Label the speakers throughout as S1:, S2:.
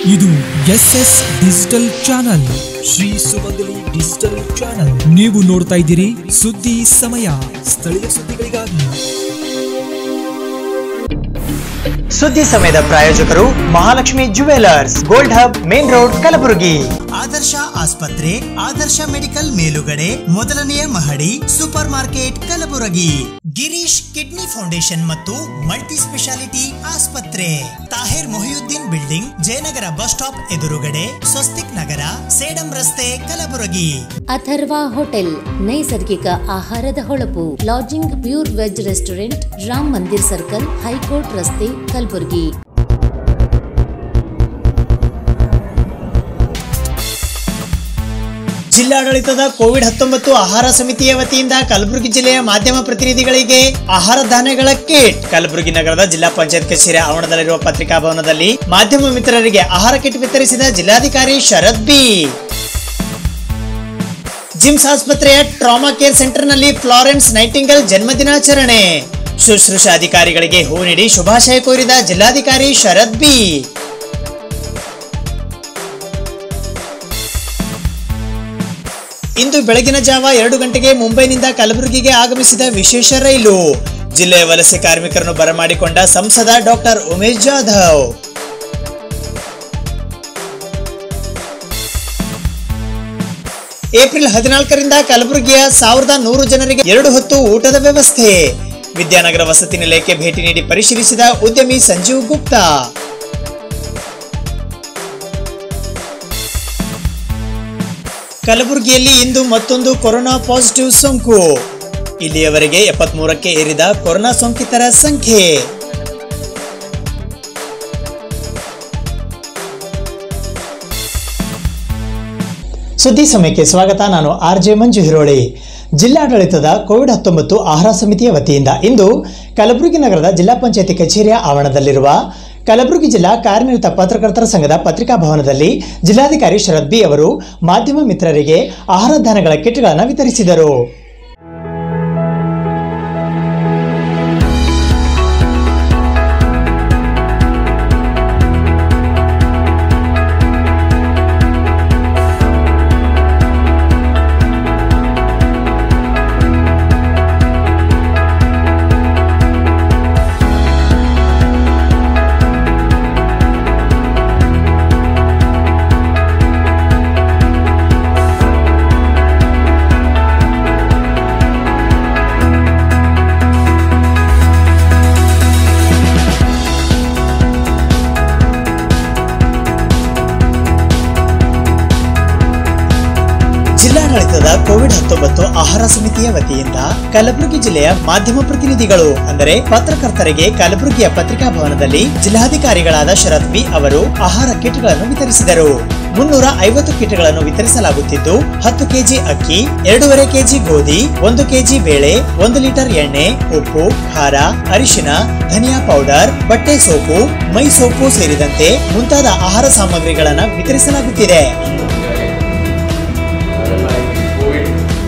S1: ಇದು S S digital channel Shri Sumangali digital channel ನೀವು ನೋಡ್ತಾ ಇದ್ದೀರಿ ಸುದ್ದಿ ಸಮಯ ಸ್ಥಳೀಯ ಸುದ್ದಿಗಳಿಗಾಗಿ
S2: ಸುದ್ದಿ ಸಮಯದ ಪ್ರಾಯೋಜಕರು Mahalakshmi jewellers gold hub main road Kalaburagi
S3: Adarsh ಆಸ್ಪತ್ರೆ ಆದರ್ಶ ಮೆಡಿಕಲ್ ಮೇಲುಗಡೆ ಮೊದಲನೆಯ ಮಹಡಿ supermarket Kalaburagi Girish kidney foundation ಮತ್ತು ಮಲ್ಟಿ ಸ್ಪೆಷಾಲಿಟಿ ಆಸ್ಪತ್ರೆ Tahir Mohiuddin building Jayanagar bus stop ಎದುರುಗಡೆ ಸ್ವಸ್ತಿಕ್ ನಗರ ಸೇಡಂ ರಸ್ತೆ ಕಲಬುರಗಿ
S4: ಅಥರ್ವ ಹೋಟೆಲ್ ನೈಸರ್ಗಿಕ ಆಹಾರದ ಹೊಳಪು lodging pure veg restaurant Ram Mandir circle high court ರಸ್ತೆ ಕಲಬುರಗಿ
S3: ಜಿಲ್ಲಾಡಳಿತದ ಕೋವಿಡ್ ಹತ್ತೊಂಬತ್ತು ಆಹಾರ ಸಮಿತಿಯ ವತಿಯಿಂದ ಕಲಬುರಗಿ ಜಿಲ್ಲೆಯ ಮಾಧ್ಯಮ ಪ್ರತಿನಿಧಿಗಳಿಗೆ ಆಹಾರ ಧಾನ್ಯಗಳ ಕಿಟ್ ಕಲಬುರಗಿ ನಗರದ ಜಿಲ್ಲಾ ಪಂಚಾಯತ್ ಕಚೇರಿ ಆವರಣದಲ್ಲಿರುವ ಪತ್ರಿಕಾ ಭವನದಲ್ಲಿ ಮಾಧ್ಯಮ ಮಿತ್ರರಿಗೆ ಆಹಾರ ಕಿಟ್ ವಿತರಿಸಿದ ಜಿಲ್ಲಾಧಿಕಾರಿ ಶರದ್ ಬಿ ಜಿಮ್ಸ್ ಆಸ್ಪತ್ರೆಯ ಟ್ರಾಮಾ ಕೇರ್ ಸೆಂಟರ್ನಲ್ಲಿ ಫ್ಲಾರೆನ್ಸ್ ನೈಟಿಂಗಲ್ ಜನ್ಮದಿನಾಚರಣೆ ಶುಶ್ರೂಷಾ ಅಧಿಕಾರಿಗಳಿಗೆ ಹೂ ನೀಡಿ ಶುಭಾಶಯ ಕೋರಿದ ಜಿಲ್ಲಾಧಿಕಾರಿ ಶರದ್ ಬಿ ಇಂದು ಬೆಳಗಿನ ಜಾವ ಎರಡು ಗಂಟೆಗೆ ಮುಂಬೈನಿಂದ ಕಲಬುರಗಿಗೆ ಆಗಮಿಸಿದ ವಿಶೇಷ ರೈಲು ಜಿಲ್ಲೆಯ ವಲಸೆ ಕಾರ್ಮಿಕರನ್ನು ಬರಮಾಡಿಕೊಂಡ ಸಂಸದ ಡಾಕ್ಟರ್ ಉಮೇಶ್ ಜಾಧವ್ ಏಪ್ರಿಲ್ ಹದಿನಾಲ್ಕರಿಂದ ಕಲಬುರಗಿಯ ಸಾವಿರದ ನೂರು ಜನರಿಗೆ ಎರಡು ಹೊತ್ತು ಊಟದ ವ್ಯವಸ್ಥೆ ವಿದ್ಯಾನಗರ ವಸತಿ ನಿಲಯಕ್ಕೆ ಭೇಟಿ ನೀಡಿ ಪರಿಶೀಲಿಸಿದ ಉದ್ಯಮಿ ಸಂಜೀವ್ ಗುಪ್ತಾ ಕಲಬುರಗಿಯಲ್ಲಿ ಇಂದು ಮತ್ತೊಂದು ಕೊರೋನಾ ಪಾಸಿಟಿವ್ ಸೋಂಕು ಇಲ್ಲಿಯವರೆಗೆ ಎಪ್ಪತ್ಮೂರಕ್ಕೆ ಏರಿದ ಕೊರೋನಾ ಸೋಂಕಿತರ ಸಂಖ್ಯೆ ಸುದ್ದಿ ಸಮಯಕ್ಕೆ ಸ್ವಾಗತ ನಾನು ಆರ್ ಜೆ ಮಂಜು ಹಿರೋಳಿ ಜಿಲ್ಲಾಡಳಿತದ ಕೋವಿಡ್ ಹತ್ತೊಂಬತ್ತು ಆಹಾರ ಸಮಿತಿಯ ವತಿಯಿಂದ ಇಂದು ಕಲಬುರಗಿ ನಗರದ ಜಿಲ್ಲಾ ಪಂಚಾಯತಿ ಕಚೇರಿಯ ಆವರಣದಲ್ಲಿರುವ ಕಲಬುರಗಿ ಜಿಲ್ಲಾ ಕಾರ್ಯನಿರತ ಪತ್ರಕರ್ತರ ಸಂಘದ ಪತ್ರಿಕಾ ಭವನದಲ್ಲಿ ಜಿಲ್ಲಾಧಿಕಾರಿ ಶರದ್ ಬಿ ಅವರು ಮಾಧ್ಯಮ ಮಿತ್ರರಿಗೆ ಆಹಾರ ಧಾನ್ಯಗಳ ಕಿಟ್ಗಳನ್ನು ವಿತರಿಸಿದರು ಜಿಲ್ಲಾಡಳಿತದ ಕೋವಿಡ್ ಹತ್ತೊಂಬತ್ತು ಆಹಾರ ಸಮಿತಿಯ ವತಿಯಿಂದ ಕಲಬುರಗಿ ಜಿಲ್ಲೆಯ ಮಾಧ್ಯಮ ಪ್ರತಿನಿಧಿಗಳು ಅಂದರೆ ಪತ್ರಕರ್ತರಿಗೆ ಕಲಬುರಗಿಯ ಪತ್ರಿಕಾ ಭವನದಲ್ಲಿ ಜಿಲ್ಲಾಧಿಕಾರಿಗಳಾದ ಶರತ್ ಬಿ ಅವರು ಆಹಾರ ಕಿಟ್ಗಳನ್ನು ವಿತರಿಸಿದರು ಮುನ್ನೂರ ಐವತ್ತು ಕಿಟ್ಗಳನ್ನು ವಿತರಿಸಲಾಗುತ್ತಿದ್ದು ಹತ್ತು ಕೆಜಿ ಅಕ್ಕಿ ಎರಡೂವರೆ ಕೆಜಿ ಗೋಧಿ ಒಂದು ಕೆಜಿ ಬೇಳೆ ಒಂದು ಲೀಟರ್ ಎಣ್ಣೆ ಉಪ್ಪು ಖಾರ ಅರಿಶಿನ ಧನಿಯಾ ಪೌಡರ್ ಬಟ್ಟೆ ಸೋಪು ಮೈ ಸೋಪು ಸೇರಿದಂತೆ ಮುಂತಾದ ಆಹಾರ ಸಾಮಗ್ರಿಗಳನ್ನು ವಿತರಿಸಲಾಗುತ್ತಿದೆ
S5: ಕೋವಿಡ್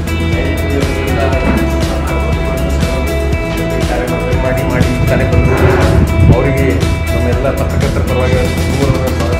S5: ಕಾರ್ಯಕ್ರಮ ಮಾಡಿ ಮಾಡಿ ತಾನೇ ಬಂದು ಅವರಿಗೆ ನಮ್ಮೆಲ್ಲ ಪತ್ರಕರ್ತರ ಪರವಾಗಿ ದೂರದ ಸ್ವಾಗತ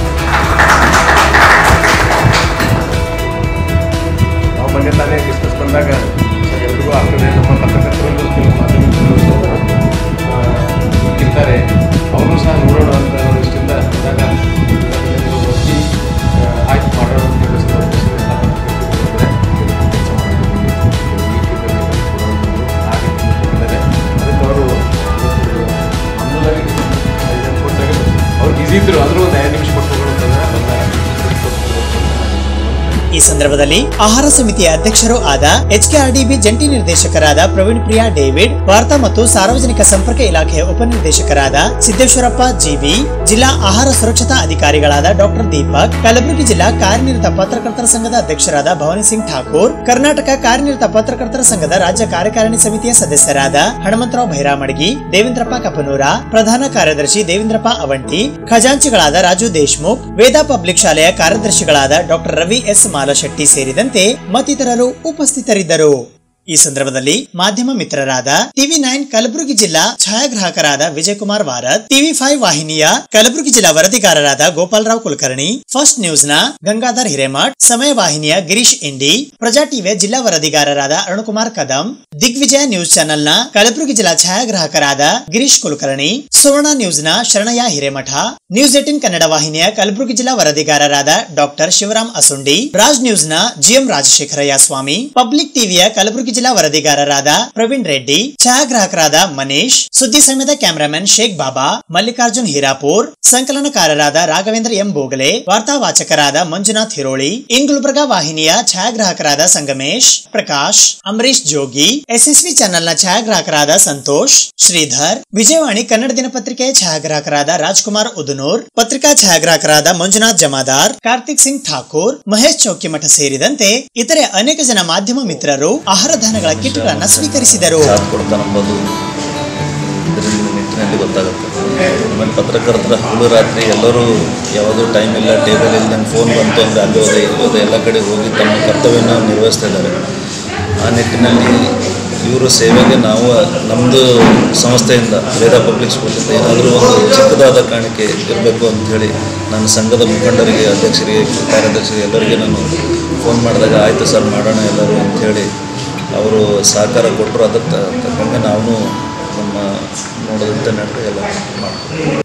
S5: ನಾವು ಮೊನ್ನೆ ತಾನೇ ಡಿಸ್ಕಸ್ ಬಂದಾಗ ಎಲ್ರಿಗೂ ಆಗ್ತದೆ ನಮ್ಮ ಪತ್ರಕರ್ತರಲ್ಲೂ ಕೆಲವು ಮಾಧ್ಯಮದಲ್ಲೂ ಆ, ಇರ್ತಾರೆ ಅವರು ಸಹ ನೋಡೋಣ ಅಂತ ನಾವು ಇಷ್ಟಿಂದ ಇದ್ದಾಗ ಎಲ್ಲರೂ ಒತ್ತಿ, ಆ, ಆಯ್ತು ಮಾಡೋಣ ಅಂತ ಹೇಳಿ ಸ್ವಲ್ಪ ಖುಷಿಯಿಂದ ಎಲ್ಲ ಪತ್ರಕರ್ತರು ಬಂದಿದ್ದಾರೆ. ಕೆಲಸ ಮಾಡೋದು, ಈ ರೀತಿ ಹಾಗೆ ಬಂದಿದ್ದಾರೆ. ಅದಕ್ಕೆ ಅವರು ಮಾಮೂಲಾಗಿ ಐದು ಕೊಟ್ಟಾಗ ಅವ್ರಿಗೆ ಈಸಿ ಇದ್ರು ಆದರೂ ಒಂದು ಐದು ನಿಮಿಷ ಕೊಟ್ಟು ಹೋಗೋಣ ಅಂತಂದ್ರೆ
S3: ಈ ಸಂದರ್ಭದಲ್ಲಿ ಆಹಾರ ಸಮಿತಿಯ ಅಧ್ಯಕ್ಷರು ಆದ ಎಚ್ಕೆಆರ್ಡಿಬಿ ಜಂಟಿ ನಿರ್ದೇಶಕರಾದ ಪ್ರವೀಣ್ ಪ್ರಿಯಾ ಡೇವಿಡ್ ವಾರ್ತಾ ಮತ್ತು ಸಾರ್ವಜನಿಕ ಸಂಪರ್ಕ ಇಲಾಖೆಯ ಉಪನಿರ್ದೇಶಕರಾದ ಸಿದ್ದೇಶ್ವರಪ್ಪ ಜಿಬಿ ಜಿಲ್ಲಾ ಆಹಾರ ಸುರಕ್ಷತಾ ಅಧಿಕಾರಿಗಳಾದ ಡಾಕ್ಟರ್ ದೀಪಕ್ ಕಲಬುರಗಿ ಜಿಲ್ಲಾ ಕಾರ್ಯನಿರತ ಪತ್ರಕರ್ತರ ಸಂಘದ ಅಧ್ಯಕ್ಷರಾದ ಭವಾನಿ ಸಿಂಗ್ ಠಾಕೂರ್ ಕರ್ನಾಟಕ ಕಾರ್ಯನಿರತ ಪತ್ರಕರ್ತರ ಸಂಘದ ರಾಜ್ಯ ಕಾರ್ಯಕಾರಿಣಿ ಸಮಿತಿಯ ಸದಸ್ಯರಾದ ಹನುಮಂತರಾವ್ ಭೈರಾಮಡ್ಗಿ ದೇವೇಂದ್ರಪ್ಪ ಕಪನೂರ ಪ್ರಧಾನ ಕಾರ್ಯದರ್ಶಿ ದೇವೇಂದ್ರಪ್ಪ ಅವಂಟಿ ಖಜಾಂಚಿಗಳಾದ ರಾಜು ದೇಶ್ಮುಖ್ ವೇದಾ ಪಬ್ಲಿಕ್ ಶಾಲೆಯ ಕಾರ್ಯದರ್ಶಿಗಳಾದ ಡಾಕ್ಟರ್ ರವಿ ಎಸ್ ಮಾಲಶೆಟ್ಟಿ ಸೇರಿದಂತೆ ಮತ್ತಿತರರು ಉಪಸ್ಥಿತರಿದ್ದರು ಈ ಸಂದರ್ಭದಲ್ಲಿ ಮಾಧ್ಯಮ ಮಿತ್ರರಾದ ಟಿವಿ ನೈನ್ ಕಲಬುರಗಿ ಜಿಲ್ಲಾ ಛಾಯಾಗ್ರಾಹಕರಾದ ವಿಜಯಕುಮಾರ್ ವಾರದ್ ಟಿವಿ ಫೈವ್ ವಾಹಿನಿಯ ಕಲಬುರಗಿ ಜಿಲ್ಲಾ ವರದಿಗಾರರಾದ ಗೋಪಾಲರಾವ್ ಕುಲಕರ್ಣಿ ಫಸ್ಟ್ ನ್ಯೂಸ್ ನ ಗಂಗಾಧರ್ ಹಿರೇಮಠ್ ಸಮಯ ವಾಹಿನಿಯ ಗಿರೀಶ್ ಇಂಡಿ ಪ್ರಜಾ ಟಿವಿಯ ಜಿಲ್ಲಾ ವರದಿಗಾರರಾದ ಅರುಣಕುಮಾರ್ ಕದಂ ದಿಗ್ವಿಜಯ ನ್ಯೂಸ್ ಚಾನೆಲ್ ನ ಕಲಬುರಗಿ ಜಿಲ್ಲಾ ಛಾಯಾಗ್ರಾಹಕರಾದ ಗಿರೀಶ್ ಕುಲಕರ್ಣಿ ಸುವರ್ಣ ನ್ಯೂಸ್ ನ ಶರಣಯ್ಯ ಹಿರೇಮಠ ನ್ಯೂಸ್ ಏಟಿನ್ ಕನ್ನಡ ವಾಹಿನಿಯ ಕಲಬುರಗಿ ಜಿಲ್ಲಾ ವರದಿಗಾರರಾದ ಡಾಕ್ಟರ್ ಶಿವರಾಮ್ ಅಸುಂಡಿ ರಾಜ್ ನ್ಯೂಸ್ ನ ಜಿಎಂ ರಾಜಶೇಖರಯ್ಯ ಸ್ವಾಮಿ ಪಬ್ಲಿಕ್ ಟಿವಿಯ ಕಲಬುರಗಿ ಜಿಲ್ಲಾ ವರದಿಗಾರರಾದ ಪ್ರವೀಣ್ ರೆಡ್ಡಿ ಛಾಯಾಗ್ರಾಹಕರಾದ ಮನೀಶ್ ಸುದ್ದಿ ಸಮಯದ ಕ್ಯಾಮರಾಮನ್ ಶೇಖ್ ಬಾಬಾ ಮಲ್ಲಿಕಾರ್ಜುನ್ ಹೀರಾಪುರ್ ಸಂಕಲನಕಾರರಾದ ರಾಘವೇಂದ್ರ ಎಂ ಬೋಗಲೆ ವಾರ್ತಾವಾಚಕರಾದ ಮಂಜುನಾಥ್ ಹಿರೋಳಿ ಇನ್ ಗುಲ್ಬರ್ಗಾ ವಾಹಿನಿಯ ಛಾಯಾಗ್ರಾಹಕರಾದ ಸಂಗಮೇಶ್ ಪ್ರಕಾಶ್ ಅಂಬರೀಶ್ ಜೋಗಿ ಎಸ್ಎಸ್ವಿ ಚಾನೆಲ್ನ ಛಾಯಾಗ್ರಾಹಕರಾದ ಸಂತೋಷ್ ಶ್ರೀಧರ್ ವಿಜಯವಾಣಿ ಕನ್ನಡ ದಿನಪತ್ರಿಕೆಯ ಛಾಯಾಗ್ರಾಹಕರಾದ ರಾಜ್ಕುಮಾರ್ ಉದುನೂರ್ ಪತ್ರಿಕಾ ಛಾಯಾಗ್ರಾಹಕರಾದ ಮಂಜುನಾಥ್ ಜಮಾದಾರ್ ಕಾರ್ತಿಕ್ ಸಿಂಗ್ ಠಾಕೂರ್ ಮಹೇಶ್ ಚೌಕಿಮಠ ಸೇರಿದಂತೆ ಇತರೆ ಅನೇಕ ಜನ ಮಾಧ್ಯಮ ಮಿತ್ರರು ಆಹಾರ ಧಾನ್ಯಗಳ ಕಿಟ್ಗಳನ್ನು ಸ್ವೀಕರಿಸಿದರು
S6: ಸಾಥ್ ಕೊಡ್ತಾನಂಬೋದು ಇದರಿಂದ ನಿಟ್ಟಿನಲ್ಲಿ ಗೊತ್ತಾಗುತ್ತೆ ಆಮೇಲೆ ಪತ್ರಕರ್ತರ ಹಗಲು ರಾತ್ರಿ ಎಲ್ಲರೂ ಯಾವುದೂ ಟೈಮ್ ಇಲ್ಲ ಟೇಬಲ್ ಇಲ್ಲ ನಂಗೆ ಫೋನ್ ಬಂತು ಅಂದರೆ ಅಲ್ಲಿ ಹೋದೆ ಇಲ್ಲಿ ಹೋದೆ ಎಲ್ಲ ಕಡೆ ಹೋಗಿ ತಮ್ಮ ಕರ್ತವ್ಯನ ನಿರ್ವಹಿಸ್ತಾ ಇದ್ದಾರೆ ಆ ನಿಟ್ಟಿನಲ್ಲಿ ಇವರು ಸೇವೆಗೆ ನಾವು ನಮ್ಮದು ಸಂಸ್ಥೆಯಿಂದ ವೇದ ಪಬ್ಲಿಕ್ ಸ್ಕೂಲಿಂದ ಏನಾದರೂ ಒಂದು ಚಿಕ್ಕದಾದ ಕಾಣಿಕೆ ಇರಬೇಕು ಅಂಥೇಳಿ ನಾನು ಸಂಘದ ಮುಖಂಡರಿಗೆ ಅಧ್ಯಕ್ಷರಿಗೆ ಕಾರ್ಯದರ್ಶರಿಗೆ ಎಲ್ಲರಿಗೆ ನಾನು ಫೋನ್ ಮಾಡಿದಾಗ ಆಯಿತು ಸರ್ ಮಾಡೋಣ ಎಲ್ಲರೂ ಅಂಥೇಳಿ ಅವರು ಸಹಕಾರ ಕೊಟ್ಟರು ಅದಕ್ಕೆ ತಕ್ಕಂಗೆ ನಾವು ನಮ್ಮ ನೋಡೋದಂತೆ ನಡೆದು ಎಲ್ಲ ಮಾಡ್ತೀವಿ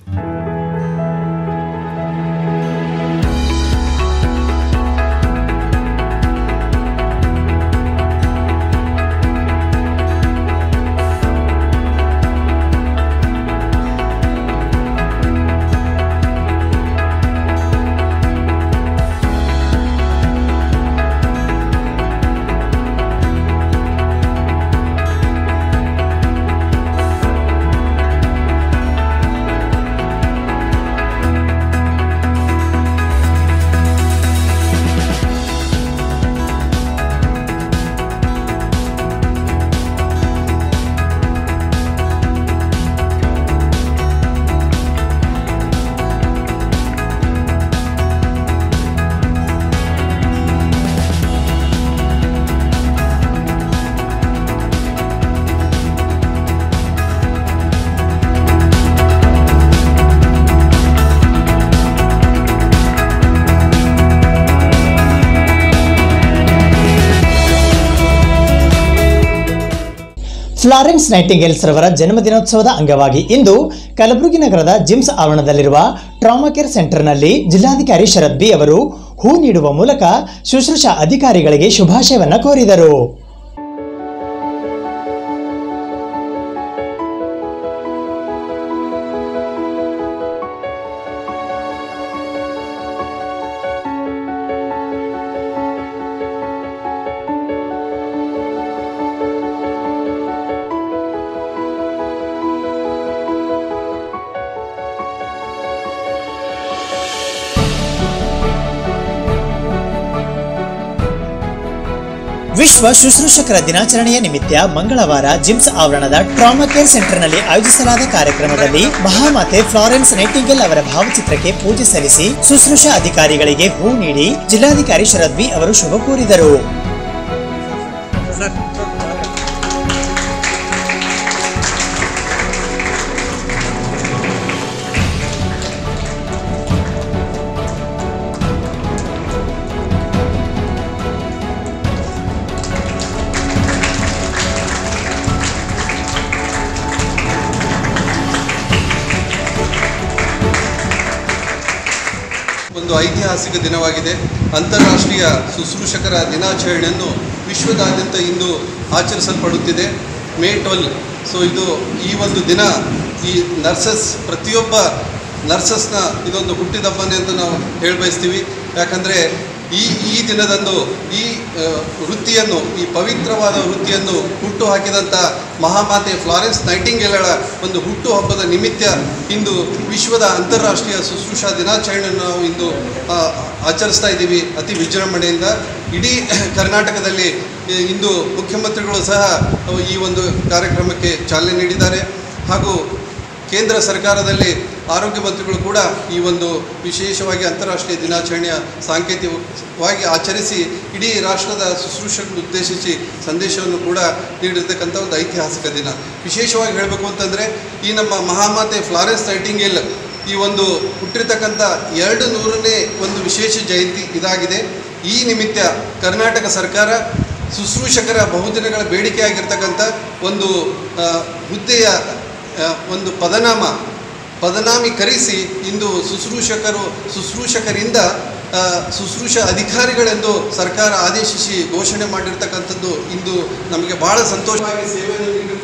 S3: ಫ್ಲಾರೆನ್ಸ್ ನೈಟಿಂಗೇಲ್ಸ್ ರವರ ಜನ್ಮದಿನೋತ್ಸವದ ಅಂಗವಾಗಿ ಇಂದು ಕಲಬುರಗಿ ನಗರದ ಜಿಮ್ಸ್ ಆವರಣದಲ್ಲಿರುವ ಟ್ರಾಮಾ ಕೇರ್ ಸೆಂಟರ್ನಲ್ಲಿ ಜಿಲ್ಲಾಧಿಕಾರಿ ಶರದ್ ಬಿ ಅವರು ಹೂ ನೀಡುವ ಮೂಲಕ ಶುಶ್ರೂಷಾ ಅಧಿಕಾರಿಗಳಿಗೆ ಶುಭಾಶಯವನ್ನ ಕೋರಿದರು ವಿಶ್ವ ಶುಶ್ರೂಷಕರ ದಿನಾಚರಣೆಯ ನಿಮಿತ್ತ ಮಂಗಳವಾರ ಜಿಮ್ಸ್ ಆವರಣದ ಟ್ರಾಮಾ ಕೇರ್ ಸೆಂಟರ್ನಲ್ಲಿ ಆಯೋಜಿಸಲಾದ ಕಾರ್ಯಕ್ರಮದಲ್ಲಿ ಮಹಾಮಾತೆ ಫ್ಲಾರೆನ್ಸ್ ನೈಟಿಂಗೇಲ್ ಅವರ ಭಾವಚಿತ್ರಕ್ಕೆ ಪೂಜೆ ಸಲ್ಲಿಸಿ ಶುಶ್ರೂಷಾ ಅಧಿಕಾರಿಗಳಿಗೆ ಹೂ ನೀಡಿ ಜಿಲ್ಲಾಧಿಕಾರಿ ಶರದ್ ಬಿ ಅವರು ಶುಭ ಕೋರಿದರು
S7: ಒಂದು ಐತಿಹಾಸಿಕ ದಿನವಾಗಿದೆ ಅಂತಾರಾಷ್ಟ್ರೀಯ ಶುಶ್ರೂಷಕರ ದಿನಾಚರಣೆಯನ್ನು ವಿಶ್ವದಾದ್ಯಂತ ಇಂದು ಆಚರಿಸಲ್ಪಡುತ್ತಿದೆ ಮೇ ಟ್ವೆಲ್ ಸೊ ಇದು ಈ ಒಂದು ದಿನ ಈ ನರ್ಸಸ್ ಪ್ರತಿಯೊಬ್ಬ ನರ್ಸಸ್ನ ಇದೊಂದು ಹುಟ್ಟಿದಬ್ಬನೇ ಅಂತ ನಾವು ಹೇಳಿ ಬಯಸ್ತೀವಿ ಯಾಕಂದರೆ ಈ ಈ ದಿನದಂದು ಈ ಆ, ವೃತ್ತಿಯನ್ನು ಈ ಪವಿತ್ರವಾದ ವೃತ್ತಿಯನ್ನು ಹುಟ್ಟು ಹಾಕಿದಂಥ ಮಹಾಮಾತೆ ಫ್ಲಾರೆನ್ಸ್ ನೈಟಿಂಗೇಲಳ ಒಂದು ಹುಟ್ಟು ಹಬ್ಬದ ನಿಮಿತ್ತ ಇಂದು ವಿಶ್ವದ ಅಂತಾರಾಷ್ಟ್ರೀಯ ಶುಶ್ರೂಷಾ ದಿನಾಚರಣೆಯನ್ನು ನಾವು ಇಂದು ಆ, ಆಚರಿಸ್ತಾ ಇದ್ದೀವಿ ಅತಿ ವಿಜೃಂಭಣೆಯಿಂದ ಇಡೀ ಕರ್ನಾಟಕದಲ್ಲಿ ಈ, ಇಂದು ಮುಖ್ಯಮಂತ್ರಿಗಳು ಸಹ ಈ ಒಂದು ಕಾರ್ಯಕ್ರಮಕ್ಕೆ ಚಾಲನೆ ನೀಡಿದ್ದಾರೆ ಹಾಗೂ ಕೇಂದ್ರ ಸರ್ಕಾರದಲ್ಲಿ ಆರೋಗ್ಯ ಮಂತ್ರಿಗಳು ಕೂಡ ಈ ಒಂದು ವಿಶೇಷವಾಗಿ ಅಂತಾರಾಷ್ಟ್ರೀಯ ದಿನಾಚರಣೆಯ ಸಾಂಕೇತಿಕವಾಗಿ ಆಚರಿಸಿ ಇಡೀ ರಾಷ್ಟ್ರದ ಶುಶ್ರೂಷಕರು ಉದ್ದೇಶಿಸಿ ಸಂದೇಶವನ್ನು ಕೂಡ ನೀಡಿರ್ತಕ್ಕಂಥ ಒಂದು ಐತಿಹಾಸಿಕ ದಿನ ವಿಶೇಷವಾಗಿ ಹೇಳಬೇಕು ಅಂತಂದರೆ ಈ ನಮ್ಮ ಮಹಾಮಾತೆ ಫ್ಲಾರೆನ್ಸ್ ನೈಟಿಂಗೇಲ್ ಈ ಒಂದು ಹುಟ್ಟಿರ್ತಕ್ಕಂಥ ಎರಡು ನೂರನೇ ಒಂದು ವಿಶೇಷ ಜಯಂತಿ ಇದಾಗಿದೆ ಈ ನಿಮಿತ್ತ ಕರ್ನಾಟಕ ಸರ್ಕಾರ ಶುಶ್ರೂಷಕರ ಬಹುದಿನಗಳ ಬೇಡಿಕೆಯಾಗಿರ್ತಕ್ಕಂಥ ಒಂದು ಆ, ಹುದ್ದೆಯ ಆ, ಒಂದು ಪದನಾಮ ಪದನಾಮೀಕರಿಸಿ ಇಂದು ಶುಶ್ರೂಷಕರು ಶುಶ್ರೂಷಕರಿಂದ ಆ, ಶುಶ್ರೂಷ ಅಧಿಕಾರಿಗಳೆಂದು ಸರ್ಕಾರ ಆದೇಶಿಸಿ ಘೋಷಣೆ ಮಾಡಿರ್ತಕ್ಕಂಥದ್ದು ಇಂದು ನಮಗೆ ಬಹಳ ಸಂತೋಷವಾಗಿ ಸೇವೆಯನ್ನು ನೀಡಿ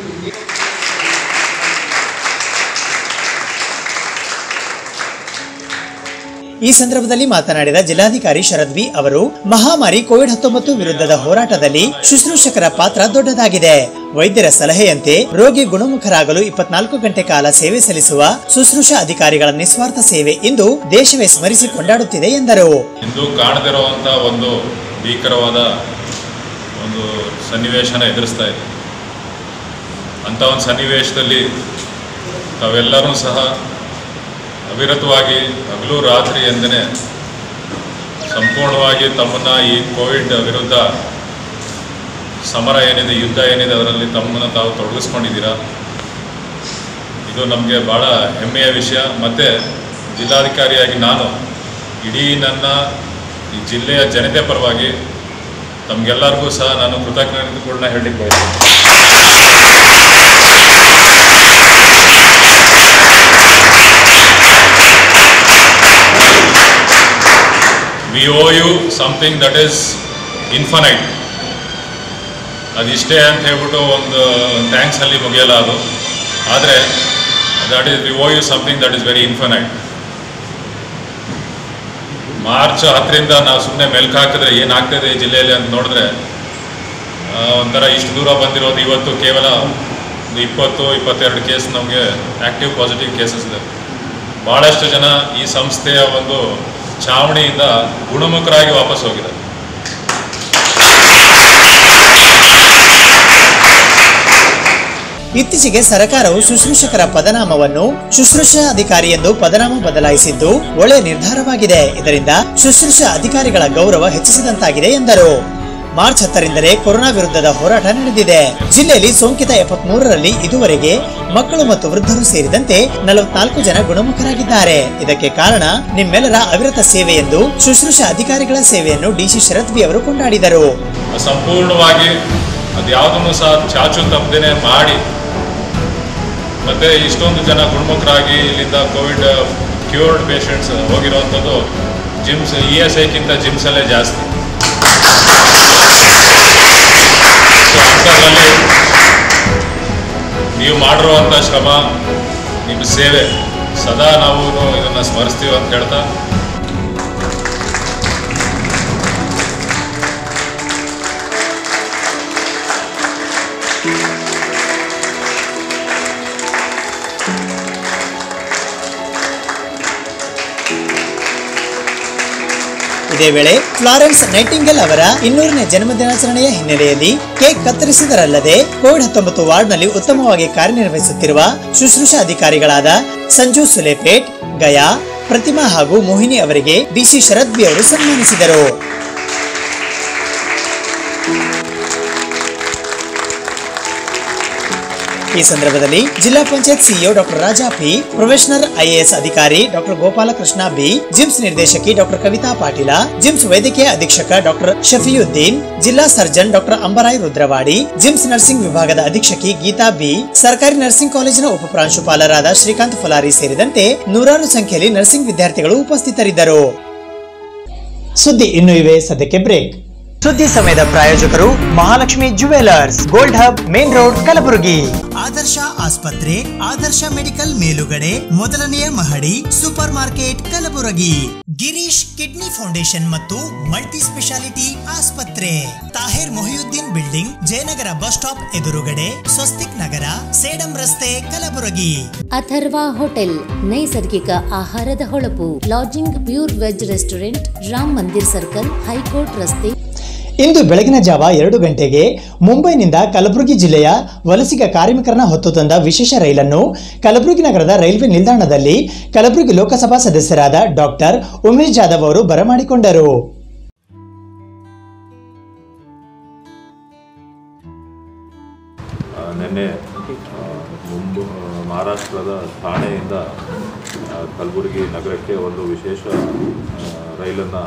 S3: ಈ ಸಂದರ್ಭದಲ್ಲಿ ಮಾತನಾಡಿದ ಜಿಲ್ಲಾಧಿಕಾರಿ ಶರದ್ ವಿ ಅವರು ಮಹಾಮಾರಿ ಕೋವಿಡ್ ಹತ್ತೊಂಬತ್ತು ವಿರುದ್ಧದ ಹೋರಾಟದಲ್ಲಿ ಶುಶ್ರೂಷಕರ ಪಾತ್ರ ದೊಡ್ಡದಾಗಿದೆ ವೈದ್ಯರ ಸಲಹೆಯಂತೆ ರೋಗಿ ಗುಣಮುಖರಾಗಲು ಇಪ್ಪತ್ನಾಲ್ಕು ಗಂಟೆ ಕಾಲ ಸೇವೆ ಸಲ್ಲಿಸುವ ಶುಶ್ರೂಷಾ ಅಧಿಕಾರಿಗಳ ನಿಸ್ವಾರ್ಥ ಸೇವೆ ಇಂದು ದೇಶವೇ ಸ್ಮರಿಸಿ ಕೊಂಡಾಡುತ್ತಿದೆ ಎಂದರು
S8: ಇಂದು ಕಾಣದಿರುವಂಥ ಒಂದು ಭೀಕರವಾದ ಒಂದು ಸನ್ನಿವೇಶನ ಎದುರಿಸ್ತಾ ಇದೆ ಅಂಥ ಒಂದು ಸನ್ನಿವೇಶದಲ್ಲಿ ತಾವೆಲ್ಲರೂ ಸಹ ಅವಿರತವಾಗಿ ಹಗಲು ರಾತ್ರಿ ಎಂದನೇ ಸಂಪೂರ್ಣವಾಗಿ ತಮ್ಮನ್ನು ಈ ಕೋವಿಡ್ ವಿರುದ್ಧ ಸಮರ ಏನಿದೆ ಯುದ್ಧ ಏನಿದೆ ಅದರಲ್ಲಿ ತಮ್ಮನ್ನು ತಾವು ತೊಡಗಿಸ್ಕೊಂಡಿದ್ದೀರಾ ಇದು ನಮಗೆ ಭಾಳ ಹೆಮ್ಮೆಯ ವಿಷಯ ಮತ್ತು ಜಿಲ್ಲಾಧಿಕಾರಿಯಾಗಿ ನಾನು ಇಡೀ ನನ್ನ ಈ ಜಿಲ್ಲೆಯ ಜನತೆ ಪರವಾಗಿ ತಮಗೆಲ್ಲರಿಗೂ ಸಹ ನಾನು ಕೃತಜ್ಞತೆಗಳನ್ನ ಹೇಳಲಿಕ್ಕೆ ಬಯಸ್ತೀನಿ we owe you something that is infinite ಅದಿಷ್ಟೇ ಅಂತ ಹೇಳ್ಬಿಟ್ಟು ಒಂದು ಥ್ಯಾಂಕ್ಸ್ ಅಲ್ಲಿ ಮುಗಿಯಲ್ಲ ಅದು ಆದರೆ that is we owe you something that is very infinite March ಹತ್ತರಿಂದ ನಾವು ಸುಮ್ಮನೆ ಮೆಲ್ಕು ಹಾಕಿದ್ರೆ ಏನಾಗ್ತದೆ ಈ ಜಿಲ್ಲೆಯಲ್ಲಿ ಅಂತ ನೋಡಿದ್ರೆ ಆ, ಒಂಥರ ಇಷ್ಟು ದೂರ ಬಂದಿರೋದು ಇವತ್ತು ಕೇವಲ ಒಂದು ಇಪ್ಪತ್ತು ಇಪ್ಪತ್ತೆರಡು ಕೇಸ್ ನಮಗೆ ಆ್ಯಕ್ಟಿವ್ ಪಾಸಿಟಿವ್ ಕೇಸಸ್ ಇದೆ ಭಾಳಷ್ಟು ಜನ ಈ ಸಂಸ್ಥೆಯ ಒಂದು ಛಾವಣಿಯಿಂದ ಗುಣಮುಖರಾಗಿ ವಾಪಸ್ ಹೋಗಿದ್ದಾರೆ
S3: ಇತ್ತೀಚೆಗೆ ಸರ್ಕಾರವು ಶುಶ್ರೂಷಕರ ಪದನಾಮವನ್ನು ಶುಶ್ರೂಷಾ ಅಧಿಕಾರಿ ಎಂದು ಪದನಾಮ ಬದಲಾಯಿಸಿದ್ದು ಒಳ್ಳೆಯ ನಿರ್ಧಾರವಾಗಿದೆ ಇದರಿಂದ ಶುಶ್ರೂಷಾ ಅಧಿಕಾರಿಗಳ ಗೌರವ ಹೆಚ್ಚಿಸಿದಂತಾಗಿದೆ ಎಂದರು ಮಾರ್ಚ್ ಹತ್ತರಿಂದಲೇ ಕೊರೋನಾ ವಿರುದ್ಧದ ಹೋರಾಟ ನಡೆದಿದೆ ಜಿಲ್ಲೆಯಲ್ಲಿ ಸೋಂಕಿತ ಎಪ್ಪತ್ಮೂರರಲ್ಲಿ ಇದುವರೆಗೆ ಮಕ್ಕಳು ಮತ್ತು ವೃದ್ಧರು ಸೇರಿದಂತೆ ನಲವತ್ನಾಲ್ಕು ಜನ ಗುಣಮುಖರಾಗಿದ್ದಾರೆ ಇದಕ್ಕೆ ಕಾರಣ ನಿಮ್ಮೆಲ್ಲರ ಅವಿರತ ಸೇವೆ ಎಂದು ಶುಶ್ರೂಷಾ ಅಧಿಕಾರಿಗಳ ಸೇವೆಯನ್ನು ಡಿಸಿ ಶರತ್ ಬಿ ಅವರು ಕೊಂಡಾಡಿದರು
S8: ಸಂಪೂರ್ಣವಾಗಿ ಅದು ಯಾವುದನ್ನು ಸಹ ಚಾಚು ತಪ್ಪದೇನೆ ಮಾಡಿ ಮತ್ತು ಇಷ್ಟೊಂದು ಜನ ಗುಣಮುಖರಾಗಿ ಇಲ್ಲಿಂದ ಕೋವಿಡ್ ಕ್ಯೂರ್ಡ್ ಪೇಷಂಟ್ಸ್ ಹೋಗಿರೋವಂಥದ್ದು ಜಿಮ್ಸ್ ಇ ಎಸ್ ಐಕ್ಕಿಂತ ಜಿಮ್ಸಲ್ಲೇ ಜಾಸ್ತಿ ಸೊ ಅಂಥದ್ರಲ್ಲಿ ನೀವು ಮಾಡಿರುವಂಥ ಶ್ರಮ ನಿಮ್ಮ ಸೇವೆ ಸದಾ ನಾವು ಇದನ್ನು ಸ್ಮರಿಸ್ತೀವಿ ಅಂತ ಹೇಳ್ತಾ
S3: ಇದೇ ವೇಳೆ ಫ್ಲಾರೆನ್ಸ್ ನೈಟಿಂಗಲ್ ಅವರ ಇನ್ನೂರನೇ ಜನ್ಮದಿನಾಚರಣೆಯ ಹಿನ್ನೆಲೆಯಲ್ಲಿ ಕೇಕ್ ಕತ್ತರಿಸಿದರಲ್ಲದೆ ಕೋವಿಡ್ ಹತ್ತೊಂಬತ್ತು ವಾರ್ಡ್ನಲ್ಲಿ ಉತ್ತಮವಾಗಿ ಕಾರ್ಯನಿರ್ವಹಿಸುತ್ತಿರುವ ಶುಶ್ರೂಷಾ ಅಧಿಕಾರಿಗಳಾದ ಸಂಜು ಸುಲೇಪೇಟ್ ಗಯಾ ಪ್ರತಿಮಾ ಹಾಗೂ ಮೋಹಿನಿ ಅವರಿಗೆ ಡಿಸಿ ಶರದ್ ಬಿ ಅವರು ಸನ್ಮಾನಿಸಿದರು ಈ ಸಂದರ್ಭದಲ್ಲಿ ಜಿಲ್ಲಾ panchayat CEO doctor Raja P professional IAS ಅಧಿಕಾರಿ ಡಾಕ್ಟರ್ ಗೋಪಾಲಕೃಷ್ಣ ಬಿ ಜಿಮ್ಸ್ ನಿರ್ದೇಶಕಿ ಡಾಕ್ಟರ್ ಕವಿತಾ ಪಾಟೀಲ ಜಿಮ್ಸ್ ವೈದ್ಯಕೀಯ ಅಧೀಕ್ಷಕ ಡಾಕ್ಟರ್ ಶಫಿಯುದ್ದೀನ್ ಜಿಲ್ಲಾ surgeon doctor Ambaray Rudrawadi GIMS nursing ವಿಭಾಗದ ಅಧೀಕ್ಷಕಿ ಗೀತಾ ಬಿ ಸರ್ಕಾರಿ ನರ್ಸಿಂಗ್ ಕಾಲೇಜಿನ ಉಪ ಪ್ರಾಂಶುಪಾಲರಾದ ಶ್ರೀಕಾಂತ್ ಫಲಾರಿ ಸೇರಿದಂತೆ ನೂರಾರು ಸಂಖ್ಯೆಯಲ್ಲಿ ನರ್ಸಿಂಗ್ ವಿದ್ಯಾರ್ಥಿಗಳು ಉಪಸ್ಥಿತರಿದ್ದರು ಸುದ್ದಿ ಇನ್ನು ಇವೆ ಸದ್ಯಕ್ಕೆ ಬ್ರೇಕ್
S2: ಸುದ್ದಿ ಸಮಯದ ಪ್ರಾಯೋಜಕರು Mahalakshmi jewellers gold hub main road Kalaburagi
S3: Adarsh ಆಸ್ಪತ್ರೆ ಆದರ್ಶ ಮೆಡಿಕಲ್ ಮೇಲುಗಡೆ ಮೊದಲನೆಯ ಮಹಡಿ supermarket Kalaburagi Girish kidney foundation ಮತ್ತು ಮಲ್ಟಿ ಸ್ಪೆಷಾಲಿಟಿ ಆಸ್ಪತ್ರೆ Tahir Mohiuddin building Jayanagar bus stop ಎದುರುಗಡೆ ಸ್ವಸ್ತಿಕ್ ನಗರ ಸೇಡಂ ರಸ್ತೆ ಕಲಬುರಗಿ
S4: ಅಥರ್ವ ಹೋಟೆಲ್ ನೈಸರ್ಗಿಕ ಆಹಾರದ ಹೊಳಪು lodging pure veg restaurant Ram Mandir circle high court ರಸ್ತೆ
S3: ಇಂದು ಬೆಳಗಿನ ಜಾವ ಎರಡು ಗಂಟೆಗೆ ಮುಂಬೈನಿಂದ ಕಲಬುರಗಿ ಜಿಲ್ಲೆಯ ವಲಸಿಗ ಕಾರ್ಮಿಕರನ್ನ ಹೊತ್ತು ತಂದ ವಿಶೇಷ ರೈಲನ್ನು ಕಲಬುರಗಿ ನಗರದ ರೈಲ್ವೆ ನಿಲ್ದಾಣದಲ್ಲಿ ಕಲಬುರಗಿ ಲೋಕಸಭಾ ಸದಸ್ಯರಾದ ಡಾಕ್ಟರ್ ಉಮೇಶ್ ಜಾಧವ್ ಅವರು ಬರಮಾಡಿಕೊಂಡರು
S9: ಆ, ನಿನ್ನೆ ಆ, ಮುಂಬ ಮಹಾರಾಷ್ಟ್ರದ ಠಾಣೆಯಿಂದ ಆ, ಕಲಬುರಗಿ ನಗರಕ್ಕೆ ಒಂದು ವಿಶೇಷ ರೈಲನ್ನು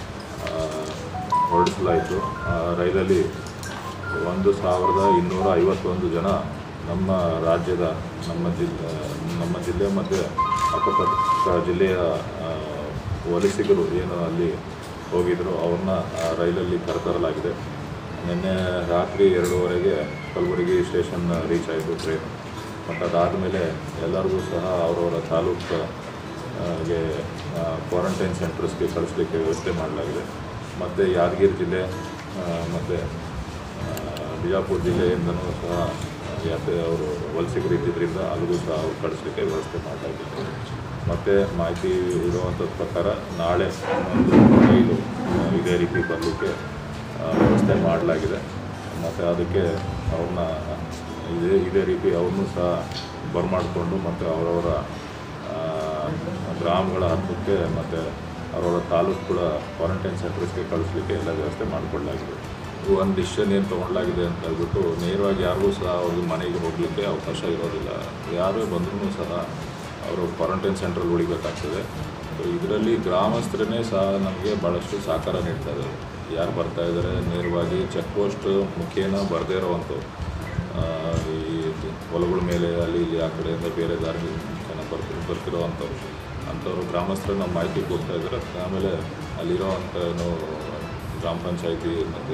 S9: ಹೊರಡಿಸಲಾಯಿತು ಆ ರೈಲಲ್ಲಿ ಒಂದು ಸಾವಿರದ ಇನ್ನೂರ ಐವತ್ತೊಂದು ಜನ ನಮ್ಮ ರಾಜ್ಯದ ನಮ್ಮ ಜಿಲ್ಲೆ ನಮ್ಮ ಜಿಲ್ಲೆ ಮತ್ತು ಅಕ್ಕಪಕ್ಕ ಜಿಲ್ಲೆಯ ಆ, ವಲಸಿಗರು ಏನು ಅಲ್ಲಿ ಹೋಗಿದ್ರು ಅವ್ರನ್ನ ಆ ರೈಲಲ್ಲಿ ಕರೆತರಲಾಗಿದೆ ನಿನ್ನೆ ರಾತ್ರಿ ಎರಡೂವರೆಗೆ ಕಲಬುರಗಿ ಸ್ಟೇಷನ್ ರೀಚ್ ಆಯಿತು ಟ್ರೈನ್ ಮತ್ತು ಅದಾದಮೇಲೆ ಎಲ್ಲರಿಗೂ ಸಹ ಅವರವರ ತಾಲೂಕು ಆ, ಗೆ ಕ್ವಾರಂಟೈನ್ ಸೆಂಟರ್ಸ್ಗೆ ಕಳಿಸ್ಲಿಕ್ಕೆ ವ್ಯವಸ್ಥೆ ಮಾಡಲಾಗಿದೆ ಮತ್ತು ಯಾದಗಿರಿ ಜಿಲ್ಲೆ ಮತ್ತು ಬಿಜಾಪುರ ಜಿಲ್ಲೆಯಿಂದನೂ ಸಹ ಯಾತ್ರೆ ಅವರು ವಲಸಿಗರು ಇದ್ದಿದ್ದರಿಂದ ಅಲ್ಲಿಗೂ ಸಹ ಅವ್ರು ಕಳಿಸ್ಲಿಕ್ಕೆ ವ್ಯವಸ್ಥೆ ಮಾಡಲಾಗಿದೆ ಮತ್ತು ಮಾಹಿತಿ ಇರುವಂಥದ್ದು ಪ್ರಕಾರ ನಾಳೆ ಒಂದು ರೈಲು ಆ, ಇದೇ ರೀತಿ ಬರಲಿಕ್ಕೆ ಆ, ವ್ಯವಸ್ಥೆ ಮಾಡಲಾಗಿದೆ ಮತ್ತು ಅದಕ್ಕೆ ಅವ್ರನ್ನ ಇದೇ ಇದೇ ರೀತಿ ಅವ್ರನ್ನೂ ಸಹ ಬರಮಾಡಿಕೊಂಡು ಮತ್ತು ಅವರವರ ಆ, ಗ್ರಾಮಗಳ ಹತ್ತಕ್ಕೆ ಮತ್ತು ಅವರವರ ತಾಲೂಕುಗಳ ಕ್ವಾರಂಟೈನ್ ಸೆಂಟರ್ಸ್ಗೆ ಕಳಿಸ್ಲಿಕ್ಕೆ ಎಲ್ಲ ವ್ಯವಸ್ಥೆ ಮಾಡಿಕೊಳ್ಳಲಾಗಿದೆ ಒಂದು ಡಿಸಿಷನ್ ಏನು ತೊಗೊಳ್ಳಾಗಿದೆ ಅಂತ ಹೇಳ್ಬಿಟ್ಟು ನೇರವಾಗಿ ಯಾರಿಗೂ ಸಹ ಅವ್ರಿಗೆ ಮನೆಗೆ ಹೋಗಲಿಕ್ಕೆ ಅವಕಾಶ ಇರೋದಿಲ್ಲ ಯಾರೇ ಬಂದ್ರೂ ಸಹ ಅವರು ಕ್ವಾರಂಟೈನ್ ಸೆಂಟ್ರಲ್ಲಿ ಉಳಿಬೇಕಾಗ್ತದೆ ಸೊ ಇದರಲ್ಲಿ ಗ್ರಾಮಸ್ಥರೇ ಸಹ ನಮಗೆ ಭಾಳಷ್ಟು ಸಹಕಾರ ನೀಡ್ತಾ ಇದ್ದಾರೆ ಯಾರು ಬರ್ತಾ ಇದ್ದಾರೆ ನೇರವಾಗಿ ಚೆಕ್ ಪೋಸ್ಟ್ ಮುಖೇನ ಬರದೇ ಇರೋವಂಥವು ಆ, ಈ ಹೊಲಗಳ ಮೇಲೆ ಅಲ್ಲಿ ಇಲ್ಲಿ ಆ ಕಡೆಯಿಂದ ಬೇರೆ ದಾರಿ ಜನ ಬರ್ತಿರೋ ಬರ್ತಿರೋವಂಥವ್ರು ಅಂಥವ್ರು ಗ್ರಾಮಸ್ಥರು ನಮ್ಮ ಮಾಹಿತಿ ಕೊಡ್ತಾ ಇದ್ದಾರೆ ಆಮೇಲೆ ಅಲ್ಲಿರೋವಂಥ ಏನು ಗ್ರಾಮ ಪಂಚಾಯತಿ ಮತ್ತು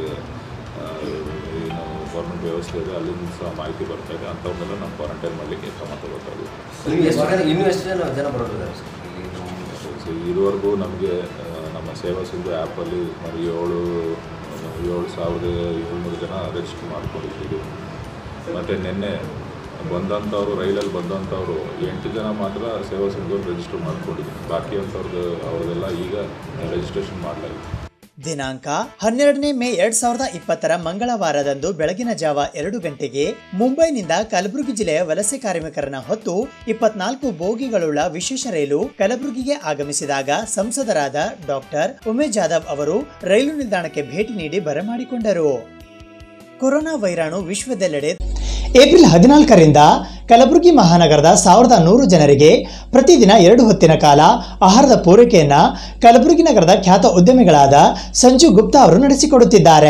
S9: ಏನು ಗೌರ್ಮೆಂಟ್ ವ್ಯವಸ್ಥೆ ಇದೆ ಅಲ್ಲಿಂದ ಸಹ ಮಾಹಿತಿ ಬರ್ತಾ ಇದೆ ಅಂಥವ್ರನ್ನೆಲ್ಲ ನಾವು ಕ್ವಾರಂಟೈನ್ ಮಾಡಲಿಕ್ಕೆ ಕ್ರಮ ತಗೋತಾ ಇದ್ದೀವಿ
S10: ಇನ್ನು ಎಷ್ಟು ಜನ ಇನ್ನೂ ಎಷ್ಟು ಜನ ಜನ ಬರೋದಿದ್ದಾರೆ ಸರ್ ಇಲ್ಲಿ ನಮ್ಮ
S9: ಸೊ ಇದುವರೆಗೂ ನಮಗೆ ಆ, ನಮ್ಮ ಸೇವಾ ಸಿಂಧು ಆ್ಯಪಲ್ಲಿ ಸುಮಾರು ಏಳು ಏಳು ಸಾವಿರದ ಏಳ್ನೂರು ಜನ ರಿಜಿಸ್ಟರ್ ಮಾಡ್ಕೊಂಡಿದ್ದೀವಿ ಮತ್ತು ನಿನ್ನೆ ಬಂದಂಥವ್ರು ರೈಲಲ್ಲಿ ಬಂದಂಥವ್ರು ಎಂಟು ಜನ ಮಾತ್ರ ಸೇವಾ ಸಿಂಧು ರಿಜಿಸ್ಟರ್ ಮಾಡ್ಕೊಂಡಿದ್ದೀವಿ ಬಾಕಿ ಅಂಥವ್ರದ್ದು ಅವ್ರದ್ದೆಲ್ಲ ಈಗ ರಿಜಿಸ್ಟ್ರೇಷನ್ ಮಾಡಲಾಗಿದೆ
S3: ದಿನಾಂಕ ಹನ್ನೆರಡನೇ ಮೇ ಎರಡ್ ಸಾವಿರದ ಇಪ್ಪತ್ತರ ಮಂಗಳವಾರದಂದು ಬೆಳಗಿನ ಜಾವ ಎರಡು ಗಂಟೆಗೆ ಮುಂಬೈನಿಂದ ಕಲಬುರಗಿ ಜಿಲ್ಲೆಯ ವಲಸೆ ಕಾರ್ಮಿಕರನ್ನ ಹೊತ್ತು ಇಪ್ಪತ್ನಾಲ್ಕು ಬೋಗಿಗಳುಳ್ಳ ವಿಶೇಷ ರೈಲು ಕಲಬುರಗಿಗೆ ಆಗಮಿಸಿದಾಗ ಸಂಸದರಾದ ಡಾಕ್ಟರ್ ಉಮೇಶ್ ಜಾಧವ್ ಅವರು ರೈಲು ನಿಲ್ದಾಣಕ್ಕೆ ಭೇಟಿ ನೀಡಿ ಬರಮಾಡಿಕೊಂಡರು ಕೊರೋನಾ ವೈರಾಣು ವಿಶ್ವದೆಲ್ಲೆಡೆ ಏಪ್ರಿಲ್ ಹದಿನಾಲ್ಕರಿಂದ ಕಲಬುರಗಿ ಮಹಾನಗರದ ಸಾವಿರದ ನೂರು ಜನರಿಗೆ ಪ್ರತಿದಿನ ಎರಡು ಹೊತ್ತಿನ ಕಾಲ ಆಹಾರದ ಪೂರೈಕೆಯನ್ನ ಕಲಬುರಗಿ ನಗರದ ಖ್ಯಾತ ಉದ್ಯಮಿಗಳಾದ ಸಂಜು ಗುಪ್ತಾ ಅವರು ನಡೆಸಿಕೊಡುತ್ತಿದ್ದಾರೆ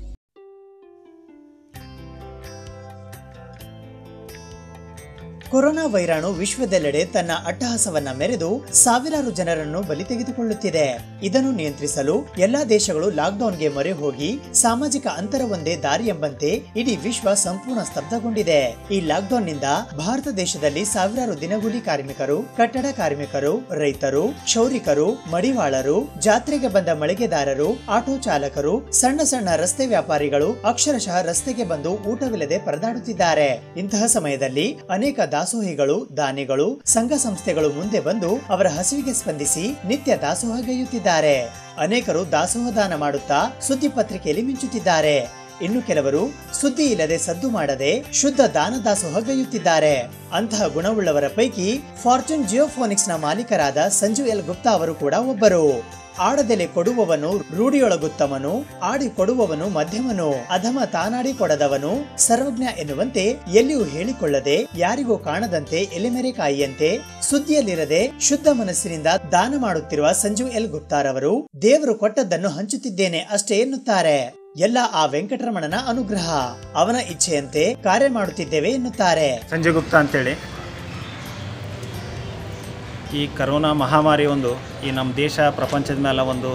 S3: ಕೊರೋನಾ ವೈರಾಣು ವಿಶ್ವದೆಲ್ಲೆಡೆ ತನ್ನ ಅಟ್ಟಹಾಸವನ್ನ ಮೆರೆದು ಸಾವಿರಾರು ಜನರನ್ನು ಬಲಿ ತೆಗೆದುಕೊಳ್ಳುತ್ತಿದೆ ಇದನ್ನು ನಿಯಂತ್ರಿಸಲು ಎಲ್ಲಾ ದೇಶಗಳು ಲಾಕ್ಡೌನ್ಗೆ ಮೊರೆ ಹೋಗಿ ಸಾಮಾಜಿಕ ಅಂತರವೊಂದೇ ದಾರಿ ಎಂಬಂತೆ ಇಡೀ ವಿಶ್ವ ಸಂಪೂರ್ಣ ಸ್ತಬ್ಧಗೊಂಡಿದೆ ಈ ಲಾಕ್ಡೌನ್ ನಿಂದ ಭಾರತ ದೇಶದಲ್ಲಿ ಸಾವಿರಾರು ದಿನಗೂಲಿ ಕಾರ್ಮಿಕರು ಕಟ್ಟಡ ಕಾರ್ಮಿಕರು ರೈತರು ಕ್ಷೌರಿಕರು ಮಡಿವಾಳರು ಜಾತ್ರೆಗೆ ಬಂದ ಮಳಿಗೆದಾರರು ಆಟೋ ಚಾಲಕರು ಸಣ್ಣ ಸಣ್ಣ ರಸ್ತೆ ವ್ಯಾಪಾರಿಗಳು ಅಕ್ಷರಶಃ ರಸ್ತೆಗೆ ಬಂದು ಊಟವಿಲ್ಲದೆ ಪರದಾಡುತ್ತಿದ್ದಾರೆ ಇಂತಹ ಸಮಯದಲ್ಲಿ ಅನೇಕ ದಾಸೋಹಿಗಳು ದಾನಿಗಳು ಸಂಘ ಸಂಸ್ಥೆಗಳು ಮುಂದೆ ಬಂದು ಅವರ ಹಸಿವಿಗೆ ಸ್ಪಂದಿಸಿ ನಿತ್ಯ ದಾಸೋಹಗೈಯುತ್ತಿದ್ದಾರೆ ಅನೇಕರು ದಾಸೋಹ ದಾನ ಮಾಡುತ್ತಾ ಸುದ್ದಿ ಪತ್ರಿಕೆಯಲ್ಲಿ ಮಿಂಚುತ್ತಿದ್ದಾರೆ ಇನ್ನು ಕೆಲವರು ಸುದ್ದಿ ಇಲ್ಲದೆ ಸದ್ದು ಮಾಡದೆ ಶುದ್ಧ ದಾನ ದಾಸೋಹಗೈಯುತ್ತಿದ್ದಾರೆ ಅಂತಹ ಗುಣವುಳ್ಳವರ ಪೈಕಿ ಫಾರ್ಚೂನ್ ಜಿಯೋಫೋನಿಕ್ಸ್ ನ ಮಾಲೀಕರಾದ ಸಂಜು ಎಲ್ ಗುಪ್ತಾ ಅವರು ಕೂಡ ಒಬ್ಬರು ಆಡದೆಲೆ ಕೊಡುವವನು ರೂಢಿಯೊಳಗುತ್ತಮನು ಆಡಿ ಕೊಡುವವನು ಮಧ್ಯಮನು ಅಧಮ ತಾನಾಡಿ ಕೊಡದವನು ಸರ್ವಜ್ಞ ಎನ್ನುವಂತೆ ಎಲ್ಲಿಯೂ ಹೇಳಿಕೊಳ್ಳದೆ ಯಾರಿಗೂ ಕಾಣದಂತೆ ಎಲೆಮೆರೆಕಾಯಿಯಂತೆ ಸುದ್ದಿಯಲ್ಲಿರದೆ ಶುದ್ಧ ಮನಸ್ಸಿನಿಂದ ದಾನ ಮಾಡುತ್ತಿರುವ ಸಂಜು ಎಲ್ ಗುಪ್ತಾರವರು ದೇವರು ಕೊಟ್ಟದ್ದನ್ನು ಹಂಚುತ್ತಿದ್ದೇನೆ ಅಷ್ಟೇ ಎನ್ನುತ್ತಾರೆ ಎಲ್ಲ ಆ ವೆಂಕಟರಮಣನ ಅನುಗ್ರಹ ಅವನ ಇಚ್ಛೆಯಂತೆ ಕಾರ್ಯ ಮಾಡುತ್ತಿದ್ದೇವೆ ಎನ್ನುತ್ತಾರೆ
S11: ಸಂಜಯ್ ಗುಪ್ತಾ ಅಂತೇಳಿ ಈ ಕರೋನಾ ಮಹಾಮಾರಿ ಒಂದು ಈ ನಮ್ಮ ದೇಶ ಪ್ರಪಂಚದ ಮೇಲೆ ಒಂದು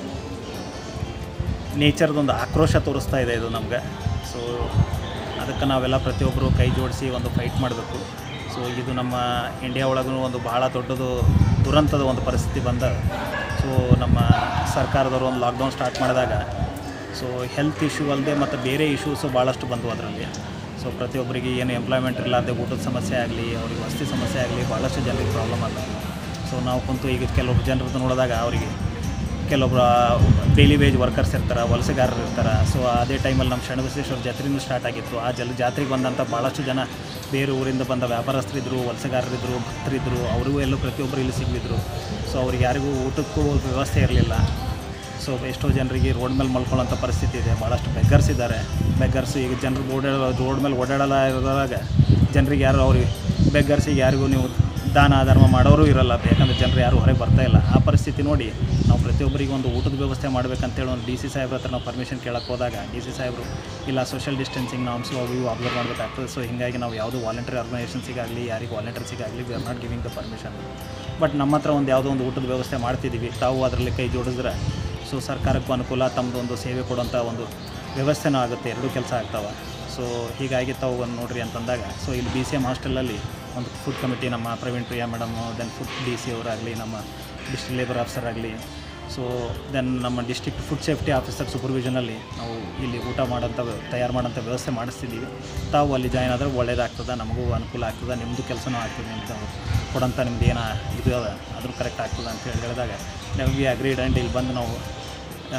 S11: ನೇಚರ್ದೊಂದು ಆಕ್ರೋಶ ತೋರಿಸ್ತಾ ಇದೆ ಇದು ನಮ್ಗೆ ಸೊ ಅದಕ್ಕೆ ನಾವೆಲ್ಲ ಪ್ರತಿಯೊಬ್ಬರು ಕೈ ಜೋಡಿಸಿ ಒಂದು ಫೈಟ್ ಮಾಡಬೇಕು ಸೊ ಇದು ನಮ್ಮ ಇಂಡಿಯಾ ಒಳಗೂ ಒಂದು ಭಾಳ ದೊಡ್ಡದು ದುರಂತದ ಒಂದು ಪರಿಸ್ಥಿತಿ ಬಂದ ಸೊ ನಮ್ಮ ಸರ್ಕಾರದವರು ಒಂದು ಲಾಕ್ಡೌನ್ ಸ್ಟಾರ್ಟ್ ಮಾಡಿದಾಗ ಸೊ ಹೆಲ್ತ್ ಇಶ್ಯೂ ಅಲ್ಲದೆ ಮತ್ತು ಬೇರೆ ಇಶ್ಯೂಸು ಭಾಳಷ್ಟು ಬಂದವು ಅದರಲ್ಲಿ ಸೊ ಪ್ರತಿಯೊಬ್ಬರಿಗೆ ಏನು ಎಂಪ್ಲಾಯ್ಮೆಂಟ್ ಇರಲಾರ್ದೆ ಊಟದ ಸಮಸ್ಯೆ ಆಗಲಿ ಅವ್ರಿಗೆ ವಸತಿ ಸಮಸ್ಯೆ ಆಗಲಿ ಭಾಳಷ್ಟು ಜನರಿಗೆ ಪ್ರಾಬ್ಲಮ್ ಆಗ್ತದೆ ಸೊ ನಾವು ಕುಂತು ಈಗ ಕೆಲವೊಬ್ಬರು ಜನರದ್ದು ನೋಡಿದಾಗ ಅವರಿಗೆ ಕೆಲವೊಬ್ಬರು ಡೈಲಿ ವೇಜ್ ವರ್ಕರ್ಸ್ ಇರ್ತಾರೆ ವಲಸೆಗಾರರು ಇರ್ತಾರೆ ಸೊ ಅದೇ ಟೈಮಲ್ಲಿ ನಮ್ಮ ಶರಣಬಸವೇಶ್ವರ ಜಾತ್ರೆನೂ ಸ್ಟಾರ್ಟ್ ಆಗಿತ್ತು ಆ ಜಲ ಜಾತ್ರೆಗೆ ಬಂದಂಥ ಭಾಳಷ್ಟು ಜನ ಬೇರೆ ಊರಿಂದ ಬಂದ ವ್ಯಾಪಾರಸ್ಥರಿದ್ದರು ವಲಸೆಗಾರರಿದ್ದರು ಭಕ್ತರಿದ್ದರು ಅವರಿಗೂ ಎಲ್ಲೂ ಪ್ರತಿಯೊಬ್ಬರು ಇಲ್ಲಿ ಸಿಗಲಿದ್ರು ಸೊ ಅವ್ರಿಗೆ ಯಾರಿಗೂ ಊಟಕ್ಕೂ ವ್ಯವಸ್ಥೆ ಇರಲಿಲ್ಲ ಸೊ ಎಷ್ಟೋ ಜನರಿಗೆ ರೋಡ್ ಮೇಲೆ ಮಲ್ಕೊಳ್ಳೋಂಥ ಪರಿಸ್ಥಿತಿ ಇದೆ ಭಾಳಷ್ಟು ಬೆಗ್ಗರ್ಸ್ ಇದ್ದಾರೆ ಬೆಗ್ಗರ್ಸ್ ಈಗ ಜನರು ಓಡಾಡೋ ರೋಡ್ ಮೇಲೆ ಓಡಾಡಲ್ಲ ಇರೋದಾಗ ಜನರಿಗೆ ಯಾರು ಅವ್ರಿಗೆ ಬೆಗ್ಗರ್ಸಿಗೆ ಯಾರಿಗೂ ನೀವು ದಾನ ಧರ್ಮ ಮಾಡೋರು ಇರಲ್ಲ ಯಾಕಂದರೆ ಜನರು ಯಾರು ಹೊರಗೆ ಬರ್ತಾ ಇಲ್ಲ ಆ ಪರಿಸ್ಥಿತಿ ನೋಡಿ ನಾವು ಪ್ರತಿಯೊಬ್ಬರಿಗೆ ಒಂದು ಊಟದ ವ್ಯವಸ್ಥೆ ಮಾಡಬೇಕಂತೇಳಿ ಒಂದು ಡಿ ಸಿ ಸಾಹೇಬ್ರ ಹತ್ರ ನಾವು ಪರ್ಮಿಷನ್ ಕೇಳಕ್ಕೆ ಹೋದಾಗ ಡಿ ಸಿ ಸಾಹೇಬರು ಇಲ್ಲ ಸೋಷಿಯಲ್ ಡಿಸ್ಟೆನ್ಸಿಂಗ್ ನಾಮ್ಸು ಅವು ಇವು ಅಬ್ಸರ್ವ್ ಮಾಡಬೇಕಾಗ್ತದೆ ಸೊ ಹೀಗಾಗಿ ನಾವು ಯಾವುದೋ ವಾಲಂಟರಿ ಆರ್ಗನೈಸೇಷನ್ಸಿಗಾಗಲಿ ಯಾರಿಗೆ ವಾಲಂಟರ್ಸಿಗಾಗಲಿ we are not giving the permission but ನಮ್ಮ ಹತ್ರ ಒಂದು ಯಾವುದೋ ಒಂದು ಊಟದ ವ್ಯವಸ್ಥೆ ಮಾಡ್ತಿದ್ದೀವಿ ತಾವು ಅದರಲ್ಲಿ ಕೈ ಜೋಡಿಸಿದ್ರೆ ಸೊ ಸರ್ಕಾರಕ್ಕೂ ಅನುಕೂಲ ತಮ್ಮದು ಒಂದು ಸೇವೆ ಕೊಡುವಂಥ ಒಂದು ವ್ಯವಸ್ಥೆನೂ ಆಗುತ್ತೆ ಎರಡೂ ಕೆಲಸ ಆಗ್ತಾವೆ ಸೊ ಹೀಗಾಗಿ ತಾವು ಒಂದು ನೋಡ್ರಿ ಅಂತಂದಾಗ ಸೊ ಇಲ್ಲಿ ಬಿ ಸಿ ಎಮ್ ಹಾಸ್ಟೆಲಲ್ಲಿ ಒಂದು ಫುಡ್ ಕಮಿಟಿ ನಮ್ಮ Praveen Priya madam then food D C ಅವರಾಗಲಿ ನಮ್ಮ ಡಿಸ್ಟ್ರಿಕ್ಟ್ ಲೇಬರ್ ಆಫೀಸರ್ ಆಗಲಿ ಸೊ ದೆನ್ ನಮ್ಮ ಡಿಸ್ಟ್ರಿಕ್ಟ್ ಫುಡ್ ಸೇಫ್ಟಿ ಆಫೀಸರ್ ಸೂಪರ್ವಿಷನಲ್ಲಿ ನಾವು ಇಲ್ಲಿ ಊಟ ಮಾಡೋಂಥ ವ್ಯ- ತಯಾರು ಮಾಡೋಂಥ ವ್ಯವಸ್ಥೆ ಮಾಡಿಸ್ತಿದ್ದೀವಿ ತಾವು ಅಲ್ಲಿ ಜಾಯ್ನ್ ಆದರೆ ಒಳ್ಳೇದಾಗ್ತದೆ ನಮಗೂ ಅನುಕೂಲ ಆಗ್ತದೆ ನಿಮ್ಮದು ಕೆಲಸನೂ ಆಗ್ತದೆ ನಿಮ್ಮದು ಕೊಡೋಂಥ ನಿಮ್ದು ಏನು ಇದು ಅದ ಅದ್ರ ಕರೆಕ್ಟ್ ಆಗ್ತದೆ ಅಂತ ಹೇಳಿ ಹೇಳಿದಾಗ ನಾವು ವಿ ಅಗ್ರೀಡ್ ಆ್ಯಂಡ್ ಇಲ್ಲಿ ಬಂದು ನಾವು ಆ,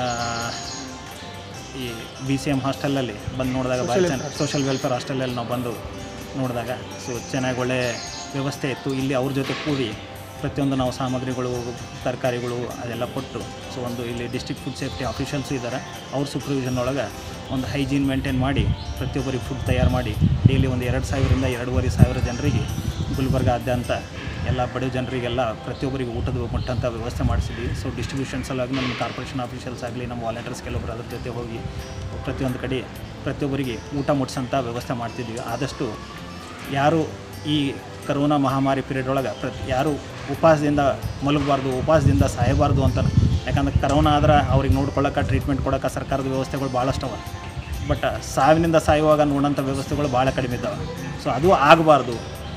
S11: ಈ ಬಿ ಸಿ ಎಮ್ ಹಾಸ್ಟೆಲಲ್ಲಿ ಬಂದು ನೋಡಿದಾಗ ಭಾಳ
S12: Social
S11: ಚೆನ್ನಾಗಿ ಸೋಷಲ್ ವೆಲ್ಫೇರ್ ಹಾಸ್ಟೆಲಲ್ಲಿ ನಾವು ಬಂದು ನೋಡಿದಾಗ ಸೊ ಚೆನ್ನಾಗಿ ಒಳ್ಳೆ ವ್ಯವಸ್ಥೆ ಇತ್ತು ಇಲ್ಲಿ ಅವ್ರ ಜೊತೆ ಕೂಡಿ ಪ್ರತಿಯೊಂದು ನಾವು ಸಾಮಗ್ರಿಗಳು ತರಕಾರಿಗಳು ಅದೆಲ್ಲ ಕೊಟ್ಟು ಸೊ ಒಂದು ಇಲ್ಲಿ ಡಿಸ್ಟ್ರಿಕ್ಟ್ ಫುಡ್ ಸೇಫ್ಟಿ ಆಫೀಷಿಯಲ್ಸು ಇದ್ದಾರೆ ಅವ್ರ ಸೂಪರ್ವಿಷನ್ ಒಳಗೆ ಒಂದು ಹೈಜೀನ್ ಮೇಂಟೈನ್ ಮಾಡಿ ಪ್ರತಿಯೊಬ್ಬರಿಗೆ ಫುಡ್ ತಯಾರು ಮಾಡಿ ಡೈಲಿ ಒಂದು ಎರಡು ಸಾವಿರದಿಂದ ಎರಡೂವರೆ ಸಾವಿರ ಜನರಿಗೆ ಗುಲ್ಬರ್ಗಾದ್ಯಂತ ಎಲ್ಲ ಬಡ ಜನರಿಗೆಲ್ಲ ಪ್ರತಿಯೊಬ್ಬರಿಗೆ ಊಟದ ಮುಟ್ಟಂಥ ವ್ಯವಸ್ಥೆ ಮಾಡಿಸಿದ್ವಿ ಸೊ ಡಿಸ್ಟ್ರಿಬ್ಯೂಷನ್ ಸಲುವಾಗಿ ನಮ್ಮ ಕಾರ್ಪೊರೇಷನ್ ಆಫೀಷಿಯಲ್ಸ್ ಆಗಲಿ ನಮ್ಮ ವಾಲಂಟಿಯರ್ಸ್ ಕೆಲವೊಬ್ಬರು ಅದ್ರ ಜೊತೆ ಹೋಗಿ ಪ್ರತಿಯೊಂದು ಕಡೆ ಪ್ರತಿಯೊಬ್ಬರಿಗೆ ಊಟ ಮುಟ್ಸೋಂಥ ವ್ಯವಸ್ಥೆ ಮಾಡ್ತಿದ್ವಿ ಆದಷ್ಟು ಯಾರು ಈ ಕರೋನಾ ಮಹಾಮಾರಿ ಪೀರಿಯಡ್ ಒಳಗೆ ಪ್ರತಿ ಯಾರು ಉಪವಾಸದಿಂದ ಮಲಗಬಾರ್ದು ಉಪವಾಸದಿಂದ ಸಾಯಬಾರ್ದು ಅಂತ ಯಾಕಂದ್ರೆ ಕರೋನಾ ಆದ್ರೆ ಅವ್ರಿಗೆ ನೋಡ್ಕೊಳ್ಳೋಕೆ ಟ್ರೀಟ್ಮೆಂಟ್ ಕೊಡೋಕೆ ಸರ್ಕಾರದ ವ್ಯವಸ್ಥೆಗಳು ಭಾಳಷ್ಟವ ಬಟ್ ಸಾವಿನಿಂದ ಸಾಯುವಾಗ ನೋಡೋಂಥ ವ್ಯವಸ್ಥೆಗಳು ಭಾಳ ಕಡಿಮೆ ಇದ್ದಾವೆ ಸೊ ಅದು ಆಗಬಾರ್ದು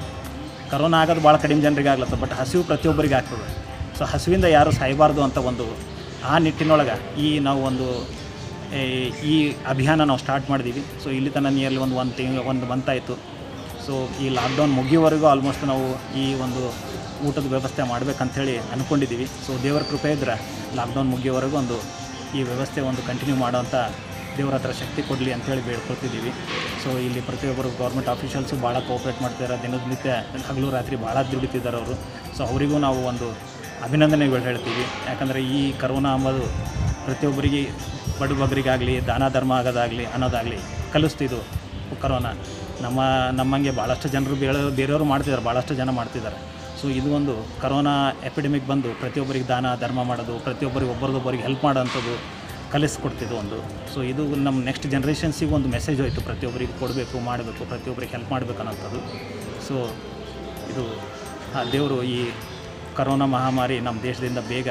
S11: ಕರೋನಾ ಆಗೋದು ಭಾಳ ಕಡಿಮೆ ಜನರಿಗೆ ಆಗ್ಲತ್ತ ಬಟ್ ಹಸಿವು ಪ್ರತಿಯೊಬ್ಬರಿಗೆ ಆಗ್ತದೆ ಸೊ ಹಸಿವಿಂದ ಯಾರು ಸಾಯಬಾರ್ದು ಅಂತ ಒಂದು ಆ ನಿಟ್ಟಿನೊಳಗೆ ಈ ನಾವು ಒಂದು ಏ, ಈ ಅಭಿಯಾನ ನಾವು ಸ್ಟಾರ್ಟ್ ಮಾಡಿದ್ದೀವಿ ಸೊ ಇಲ್ಲಿ ತನಕ ನಿಯರ್ಲಿ ಒಂದು ಒಂದು ತಿಂಗ್ ಒಂದು ಮಂತ್ ಆಯಿತು ಸೊ ಈ ಲಾಕ್ಡೌನ್ ಮುಗಿಯೋವರೆಗೂ ಆಲ್ಮೋಸ್ಟ್ ನಾವು ಈ ಒಂದು ಊಟದ ವ್ಯವಸ್ಥೆ ಮಾಡ್ಬೇಕಂಥೇಳಿ ಅಂದ್ಕೊಂಡಿದ್ದೀವಿ ಸೊ ದೇವರ ಕೃಪೆ ಇದ್ದರೆ ಲಾಕ್ಡೌನ್ ಮುಗಿಯೋವರೆಗೂ ಒಂದು ಈ ವ್ಯವಸ್ಥೆ ಒಂದು ಕಂಟಿನ್ಯೂ ಮಾಡೋಂಥ ದೇವ್ರ ಹತ್ರ ಶಕ್ತಿ ಕೊಡಲಿ ಅಂತೇಳಿ ಬೇಡ್ಕೊಳ್ತಿದ್ದೀವಿ ಸೊ ಇಲ್ಲಿ ಪ್ರತಿಯೊಬ್ಬರು ಗೌರ್ಮೆಂಟ್ ಆಫೀಷಿಯಲ್ಸು ಭಾಳ ಕೋಪ್ರೇಟ್ ಮಾಡ್ತಿದ್ದಾರೆ ದಿನದ ನಿತ್ಯ ಹಗಲು ರಾತ್ರಿ ಭಾಳ ದುಡಿತಿದ್ದಾರೆ ಅವರು ಸೊ ಅವರಿಗೂ ನಾವು ಒಂದು ಅಭಿನಂದನೆಗಳು ಹೇಳ್ತೀವಿ ಯಾಕಂದರೆ ಈ ಕರೋನಾ ಅಂಬೋದು ಪ್ರತಿಯೊಬ್ಬರಿಗೆ ಬಡಬಗ್ರಿಗಾಗಲಿ ದಾನ ಧರ್ಮ ಆಗೋದಾಗಲಿ ಅನ್ನೋದಾಗಲಿ ಕಲಿಸ್ತಿದ್ದು ಕರೋನಾ ನಮ್ಮ ನಮ್ಮಂಗೆ ಭಾಳಷ್ಟು ಜನರು ಬೇರೆ ಬೇರೆಯವರು ಮಾಡ್ತಿದ್ದಾರೆ ಭಾಳಷ್ಟು ಜನ ಮಾಡ್ತಿದ್ದಾರೆ ಸೊ ಇದು ಒಂದು ಕರೋನಾ ಎಪಿಡೆಮಿಕ್ ಬಂದು ಪ್ರತಿಯೊಬ್ಬರಿಗೆ ದಾನ ಧರ್ಮ ಮಾಡೋದು ಪ್ರತಿಯೊಬ್ಬರಿಗೆ ಒಬ್ಬರದೊಬ್ಬರಿಗೆ ಹೆಲ್ಪ್ ಮಾಡೋಂಥದ್ದು ಕಲಿಸ್ಕೊಡ್ತಿದ್ದು ಒಂದು ಸೊ ಇದು ನಮ್ಮ ನೆಕ್ಸ್ಟ್ ಜನ್ರೇಷನ್ಸಿಗೆ ಒಂದು ಮೆಸೇಜ್ ಹೋಯಿತು ಪ್ರತಿಯೊಬ್ಬರಿಗೆ ಕೊಡಬೇಕು ಮಾಡಬೇಕು ಪ್ರತಿಯೊಬ್ಬರಿಗೆ ಹೆಲ್ಪ್ ಮಾಡಬೇಕು ಅನ್ನೋಂಥದ್ದು ಸೊ ಇದು ಆ ದೇವರು ಈ ಕರೋನಾ ಮಹಾಮಾರಿ ನಮ್ಮ ದೇಶದಿಂದ ಬೇಗ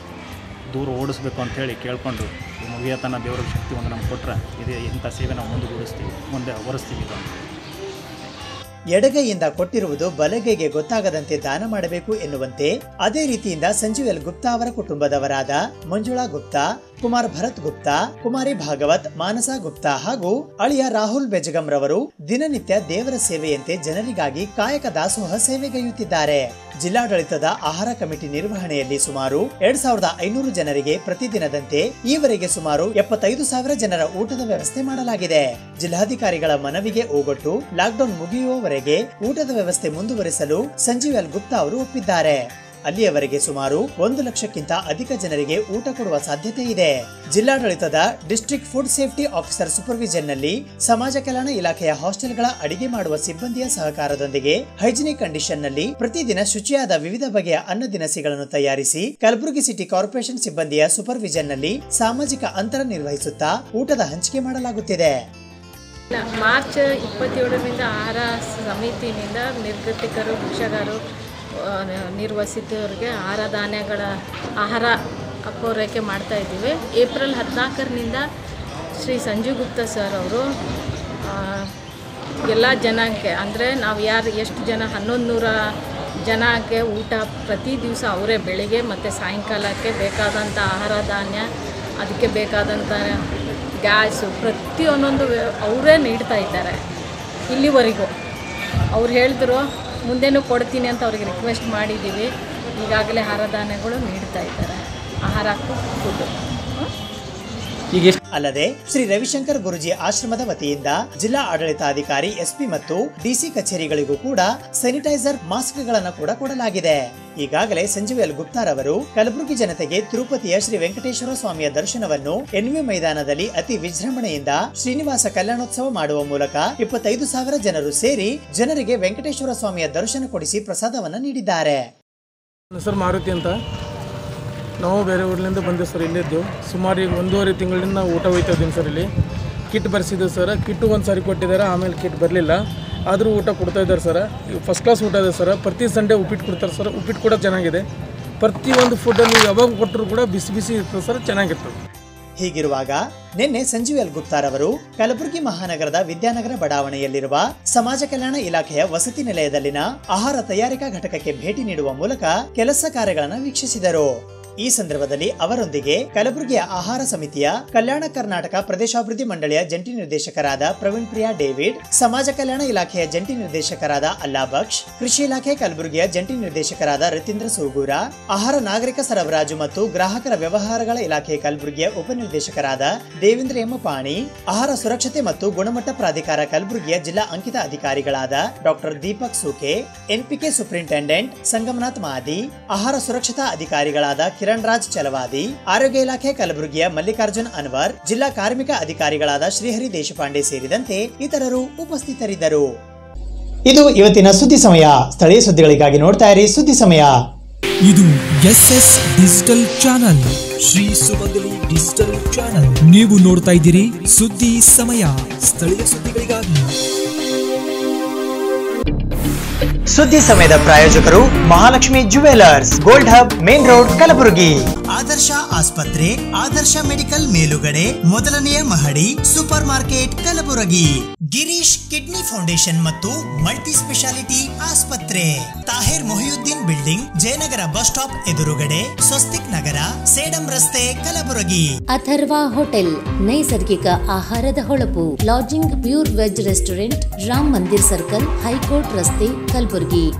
S11: ದೂರ ಓಡಿಸ್ಬೇಕು ಅಂಥೇಳಿ ಕೇಳ್ಕೊಂಡು ಈ ಮುಗಿಯೋ ತನಕ ದೇವ್ರ ಶಕ್ತಿ ಒಂದು ನಮ್ಗೆ ಕೊಟ್ಟರೆ ಇದು ಇಂಥ ಸೇವೆ ನಾವು ಮುಂದುಗೂಡಿಸ್ತೀವಿ ಮುಂದೆ ಹೊರಿಸ್ತೀವಿ ಇದು
S3: ಎಡಗೈಯಿಂದ ಕೊಟ್ಟಿರುವುದು ಬಲಗೈಗೆ ಗೊತ್ತಾಗದಂತೆ ದಾನ ಮಾಡಬೇಕು ಎನ್ನುವಂತೆ ಅದೇ ರೀತಿಯಿಂದ ಸಂಜೀವ್ ಎಲ್ ಗುಪ್ತಾ ಅವರ ಕುಟುಂಬದವರಾದ ಮಂಜುಳಾ ಗುಪ್ತಾ ಕುಮಾರ್ ಭರತ್ ಗುಪ್ತಾ ಕುಮಾರಿ ಭಾಗವತ್ ಮಾನಸ ಗುಪ್ತಾ ಹಾಗೂ ಅಳಿಯ ರಾಹುಲ್ ಬೆಜಗಂ ರವರು ದಿನನಿತ್ಯ ದೇವರ ಸೇವೆಯಂತೆ ಜನರಿಗಾಗಿ ಕಾಯಕ ದಾಸೋಹ ಸೇವೆಗೈಯುತ್ತಿದ್ದಾರೆ ಜಿಲ್ಲಾಡಳಿತದ ಆಹಾರ ಕಮಿಟಿ ನಿರ್ವಹಣೆಯಲ್ಲಿ ಸುಮಾರು ಎರಡ್ ಸಾವಿರದ ಐನೂರು ಜನರಿಗೆ ಪ್ರತಿದಿನದಂತೆ ಈವರೆಗೆ ಸುಮಾರು ಎಪ್ಪತ್ತೈದು ಸಾವಿರ ಜನರ ಊಟದ ವ್ಯವಸ್ಥೆ ಮಾಡಲಾಗಿದೆ ಜಿಲ್ಲಾಧಿಕಾರಿಗಳ ಮನವಿಗೆ ಓಗೊಟ್ಟು ಲಾಕ್ಡೌನ್ ಮುಗಿಯುವವರೆಗೆ ಊಟದ ವ್ಯವಸ್ಥೆ ಮುಂದುವರಿಸಲು ಸಂಜೀವ್ ಎಲ್ ಗುಪ್ತಾ ಅವರು ಒಪ್ಪಿದ್ದಾರೆ ಅಲ್ಲಿಯವರೆಗೆ ಸುಮಾರು ಒಂದು ಲಕ್ಷಕ್ಕಿಂತ ಅಧಿಕ ಜನರಿಗೆ ಊಟ ಕೊಡುವ ಸಾಧ್ಯತೆ ಇದೆ ಜಿಲ್ಲಾಡಳಿತದ district food safety officer supervision ನಲ್ಲಿ ಸಮಾಜ ಕಲ್ಯಾಣ ಇಲಾಖೆಯ ಹಾಸ್ಟೆಲ್ಗಳ ಅಡಿಗೆ ಮಾಡುವ ಸಿಬ್ಬಂದಿಯ ಸಹಕಾರದೊಂದಿಗೆ ಹೈಜಿನಿಕ್ ಕಂಡೀಷನ್ ನಲ್ಲಿ ಪ್ರತಿದಿನ ಶುಚಿಯಾದ ವಿವಿಧ ಬಗೆಯ ಅನ್ನ ದಿನಸಿಗಳನ್ನು ತಯಾರಿಸಿ ಕಲಬುರಗಿ ಸಿಟಿ ಕಾರ್ಪೊರೇಷನ್ ಸಿಬ್ಬಂದಿಯ ಸೂಪರ್ವಿಷನ್ ನಲ್ಲಿ ಸಾಮಾಜಿಕ ಅಂತರ ನಿರ್ವಹಿಸುತ್ತಾ ಊಟದ ಹಂಚಿಕೆ ಮಾಡಲಾಗುತ್ತಿದೆ
S13: ಮಾರ್ಚ್ ಇಪ್ಪತ್ತೇಳರಿಂದ ಆಹಾರ ಸಮಿತಿನಿಂದ ನಿರ್ಗತಿಕರು ಭಿಕ್ಷಗಾರರು ಆ, ನಿರ್ವಸಿತರಿಗೆ ಆಹಾರ ಧಾನ್ಯಗಳ ಆಹಾರ ಪೂರೈಕೆ ಮಾಡ್ತಾ ಇದ್ದೀವಿ ಏಪ್ರಿಲ್ ಹದಿನಾಲ್ಕರಿಂದ ಶ್ರೀ ಸಂಜೀವ್ ಗುಪ್ತಾ ಸರ್ ಅವರು ಎಲ್ಲ ಜನಕ್ಕೆ ಅಂದರೆ ನಾವು ಯಾರು ಎಷ್ಟು ಜನ ಹನ್ನೊಂದು ನೂರ ಜನಕ್ಕೆ ಊಟ ಪ್ರತಿ ದಿವಸ ಅವರೇ ಬೆಳಿಗ್ಗೆ ಮತ್ತು ಸಾಯಂಕಾಲಕ್ಕೆ ಬೇಕಾದಂಥ ಆಹಾರ ಧಾನ್ಯ ಅದಕ್ಕೆ ಬೇಕಾದಂಥ ಗ್ಯಾಸು ಪ್ರತಿಯೊಂದೊಂದು ವ್ಯ- ಅವರೇ ನೀಡ್ತಾ ಇದ್ದಾರೆ ಇಲ್ಲಿವರೆಗೂ ಅವ್ರು ಹೇಳಿದ್ರು ಮುಂದೆನೂ ಕೊಡ್ತೀನಿ ಅಂತ ಅವ್ರಿಗೆ ರಿಕ್ವೆಸ್ಟ್ ಮಾಡಿದ್ದೀವಿ ಈಗಾಗಲೇ ಆಹಾರ ಧಾನ್ಯಗಳು ನೀಡ್ತಾ ಇದ್ದಾರೆ ಆಹಾರ ಫುಡ್ಡು
S3: ಅಲ್ಲದೆ ಶ್ರೀ ರವಿಶಂಕರ್ ಗುರುಜಿ ಆಶ್ರಮದ ವತಿಯಿಂದ ಜಿಲ್ಲಾ ಆಡಳಿತಾಧಿಕಾರಿ ಎಸ್ಪಿ ಮತ್ತು ಡಿಸಿ ಕಚೇರಿಗಳಿಗೂ ಕೂಡ ಸ್ಯಾನಿಟೈಸರ್ ಮಾಸ್ಕ್ಗಳನ್ನು ಕೂಡ ಕೊಡಲಾಗಿದೆ ಈಗಾಗಲೇ ಸಂಜೀವ್ ಎಲ್ ಗುಪ್ತಾರವರು ಕಲಬುರಗಿ ಜನತೆಗೆ ತಿರುಪತಿಯ ಶ್ರೀ ವೆಂಕಟೇಶ್ವರ ಸ್ವಾಮಿಯ ದರ್ಶನವನ್ನು ಎನ್ವಿ ಮೈದಾನದಲ್ಲಿ ಅತಿ ವಿಜೃಂಭಣೆಯಿಂದ ಶ್ರೀನಿವಾಸ ಕಲ್ಯಾಣೋತ್ಸವ ಮಾಡುವ ಮೂಲಕ ಇಪ್ಪತ್ತೈದು ಸಾವಿರ ಜನರು ಸೇರಿ ಜನರಿಗೆ ವೆಂಕಟೇಶ್ವರ ಸ್ವಾಮಿಯ ದರ್ಶನ ಕೊಡಿಸಿ ಪ್ರಸಾದವನ್ನ ನೀಡಿದ್ದಾರೆ
S12: ನನ್ನ ಹೆಸರು ಮಾರುತಿ ಅಂತ ನಾವು ಬೇರೆ ಊರಿನಿಂದ ಬಂದೆವು ಸರ್ ಇಲ್ಲಿದ್ದು ಸುಮಾರು ಈಗ ಒಂದೂವರೆ ತಿಂಗಳಿಂದ ನಾವು ಊಟ ಹೋಯ್ತಾ ಇದ್ದೀವಿ ಸರ್ ಇಲ್ಲಿ ಕಿಟ್ ಬರ್ಸಿದ್ದೀವಿ ಸರ್ ಕಿಟ್ಟು ಒಂದು ಸಾರಿ ಕೊಟ್ಟಿದ್ದಾರೆ ಆಮೇಲೆ ಕಿಟ್ ಬರಲಿಲ್ಲ ಆದರೂ ಊಟ ಕೊಡ್ತಾ ಇದ್ದಾರೆ ಸರ್ ಫಸ್ಟ್ ಕ್ಲಾಸ್ ಊಟ ಇದೆ ಸರ್ ಪ್ರತಿ ಸಂಡೇ ಉಪ್ಪಿಟ್ಟು ಕೊಡ್ತಾರೆ ಸರ್ ಉಪ್ಪಿಟ್ಟು ಕೂಡ ಚೆನ್ನಾಗಿದೆ ಪ್ರತಿಯೊಂದು ಫುಡ್ಡಲ್ಲಿ ಯಾವಾಗ ಕೊಟ್ಟರು ಕೂಡ ಬಿಸಿ ಬಿಸಿ ಇರ್ತದೆ ಸರ್ ಚೆನ್ನಾಗಿರ್ತದೆ
S3: ಹೀಗಿರುವಾಗ ನಿನ್ನೆ ಸಂಜೀವ್ ಎಲ್ ಗುಪ್ತಾರವರು ಕಲಬುರಗಿ ಮಹಾನಗರದ ವಿದ್ಯಾನಗರ ಬಡಾವಣೆಯಲ್ಲಿರುವ ಸಮಾಜ ಕಲ್ಯಾಣ ಇಲಾಖೆಯ ವಸತಿ ನಿಲಯದಲ್ಲಿನ ಆಹಾರ ತಯಾರಿಕಾ ಘಟಕಕ್ಕೆ ಭೇಟಿ ನೀಡುವ ಮೂಲಕ ಕೆಲಸ ಕಾರ್ಯಗಳನ್ನು ವೀಕ್ಷಿಸಿದರು ಈ ಸಂದರ್ಭದಲ್ಲಿ ಅವರೊಂದಿಗೆ ಕಲಬುರಗಿಯ ಆಹಾರ ಸಮಿತಿಯ ಕಲ್ಯಾಣ ಕರ್ನಾಟಕ ಪ್ರದೇಶಾಭಿವೃದ್ಧಿ ಮಂಡಳಿಯ ಜಂಟಿ ನಿರ್ದೇಶಕರಾದ ಪ್ರವೀಣ್ ಪ್ರಿಯಾ ಡೇವಿಡ್ ಸಮಾಜ ಕಲ್ಯಾಣ ಇಲಾಖೆಯ ಜಂಟಿ ನಿರ್ದೇಶಕರಾದ ಅಲ್ಲಾ ಬಕ್ಷ್ ಕೃಷಿ ಇಲಾಖೆ ಕಲಬುರಗಿಯ ಜಂಟಿ ನಿರ್ದೇಶಕರಾದ ರತೀಂದ್ರ ಸೂಗೂರ ಆಹಾರ ನಾಗರಿಕ ಸರಬರಾಜು ಮತ್ತು ಗ್ರಾಹಕರ ವ್ಯವಹಾರಗಳ ಇಲಾಖೆ ಕಲಬುರಗಿಯ ಉಪನಿರ್ದೇಶಕರಾದ ದೇವೇಂದ್ರ ಎಂ ಪಾಣಿ ಆಹಾರ ಸುರಕ್ಷತೆ ಮತ್ತು ಗುಣಮಟ್ಟ ಪ್ರಾಧಿಕಾರ ಕಲಬುರಗಿಯ ಜಿಲ್ಲಾ ಅಂಕಿತ ಅಧಿಕಾರಿಗಳಾದ doctor Deepak Suke NPK superintendent Sangamnath Madi ಆಹಾರ ಸುರಕ್ಷತಾ ಅಧಿಕಾರಿಗಳಾದ ಕಿರಣ್ ರಾಜ್ ಚಲವಾದಿ ಆರೋಗ್ಯ ಇಲಾಖೆ ಕಲಬುರಗಿಯ ಮಲ್ಲಿಕಾರ್ಜುನ್ ಅನ್ವರ್ ಜಿಲ್ಲಾ ಕಾರ್ಮಿಕ ಅಧಿಕಾರಿಗಳಾದ ಶ್ರೀಹರಿ ದೇಶಪಾಂಡೆ ಸೇರಿದಂತೆ ಇತರರು ಉಪಸ್ಥಿತರಿದ್ದರು ಇದು ಇವತ್ತಿನ ಸುದ್ದಿ ಸಮಯ ಸ್ಥಳೀಯ ಸುದ್ದಿಗಳಿಗಾಗಿ ನೋಡ್ತಾ ಇರಿ ಸುದ್ದಿ ಸಮಯ
S1: ಇದು S S digital channel Shri Sumangali digital channel ನೀವು ನೋಡ್ತಾ ಇದ್ದೀರಿ ಸುದ್ದಿ ಸಮಯ ಸ್ಥಳೀಯ ಸುದ್ದಿಗಳಿಗಾಗಿ
S2: ಸುದ್ದಿ ಸಮಯದ ಪ್ರಾಯೋಜಕರು Mahalakshmi jewellers gold hub main road Kalaburagi
S3: Adarsh ಆಸ್ಪತ್ರೆ ಆದರ್ಶ ಮೆಡಿಕಲ್ ಮೇಲುಗಡೆ ಮೊದಲನೆಯ ಮಹಡಿ supermarket Kalaburagi Girish kidney foundation ಮತ್ತು ಮಲ್ಟಿ ಸ್ಪೆಷಾಲಿಟಿ ಆಸ್ಪತ್ರೆ Tahir Mohiuddin building Jayanagar bus stop ಎದುರುಗಡೆ ಸ್ವಸ್ತಿಕ್ ನಗರ ಸೇಡಂ ರಸ್ತೆ ಕಲಬುರಗಿ
S4: ಅಥರ್ವ ಹೋಟೆಲ್ ನೈಸರ್ಗಿಕ ಆಹಾರದ ಹೊಳಪು lodging pure veg restaurant Ram Mandir circle high court ರಸ್ತೆ ಕಲಬುರಗಿ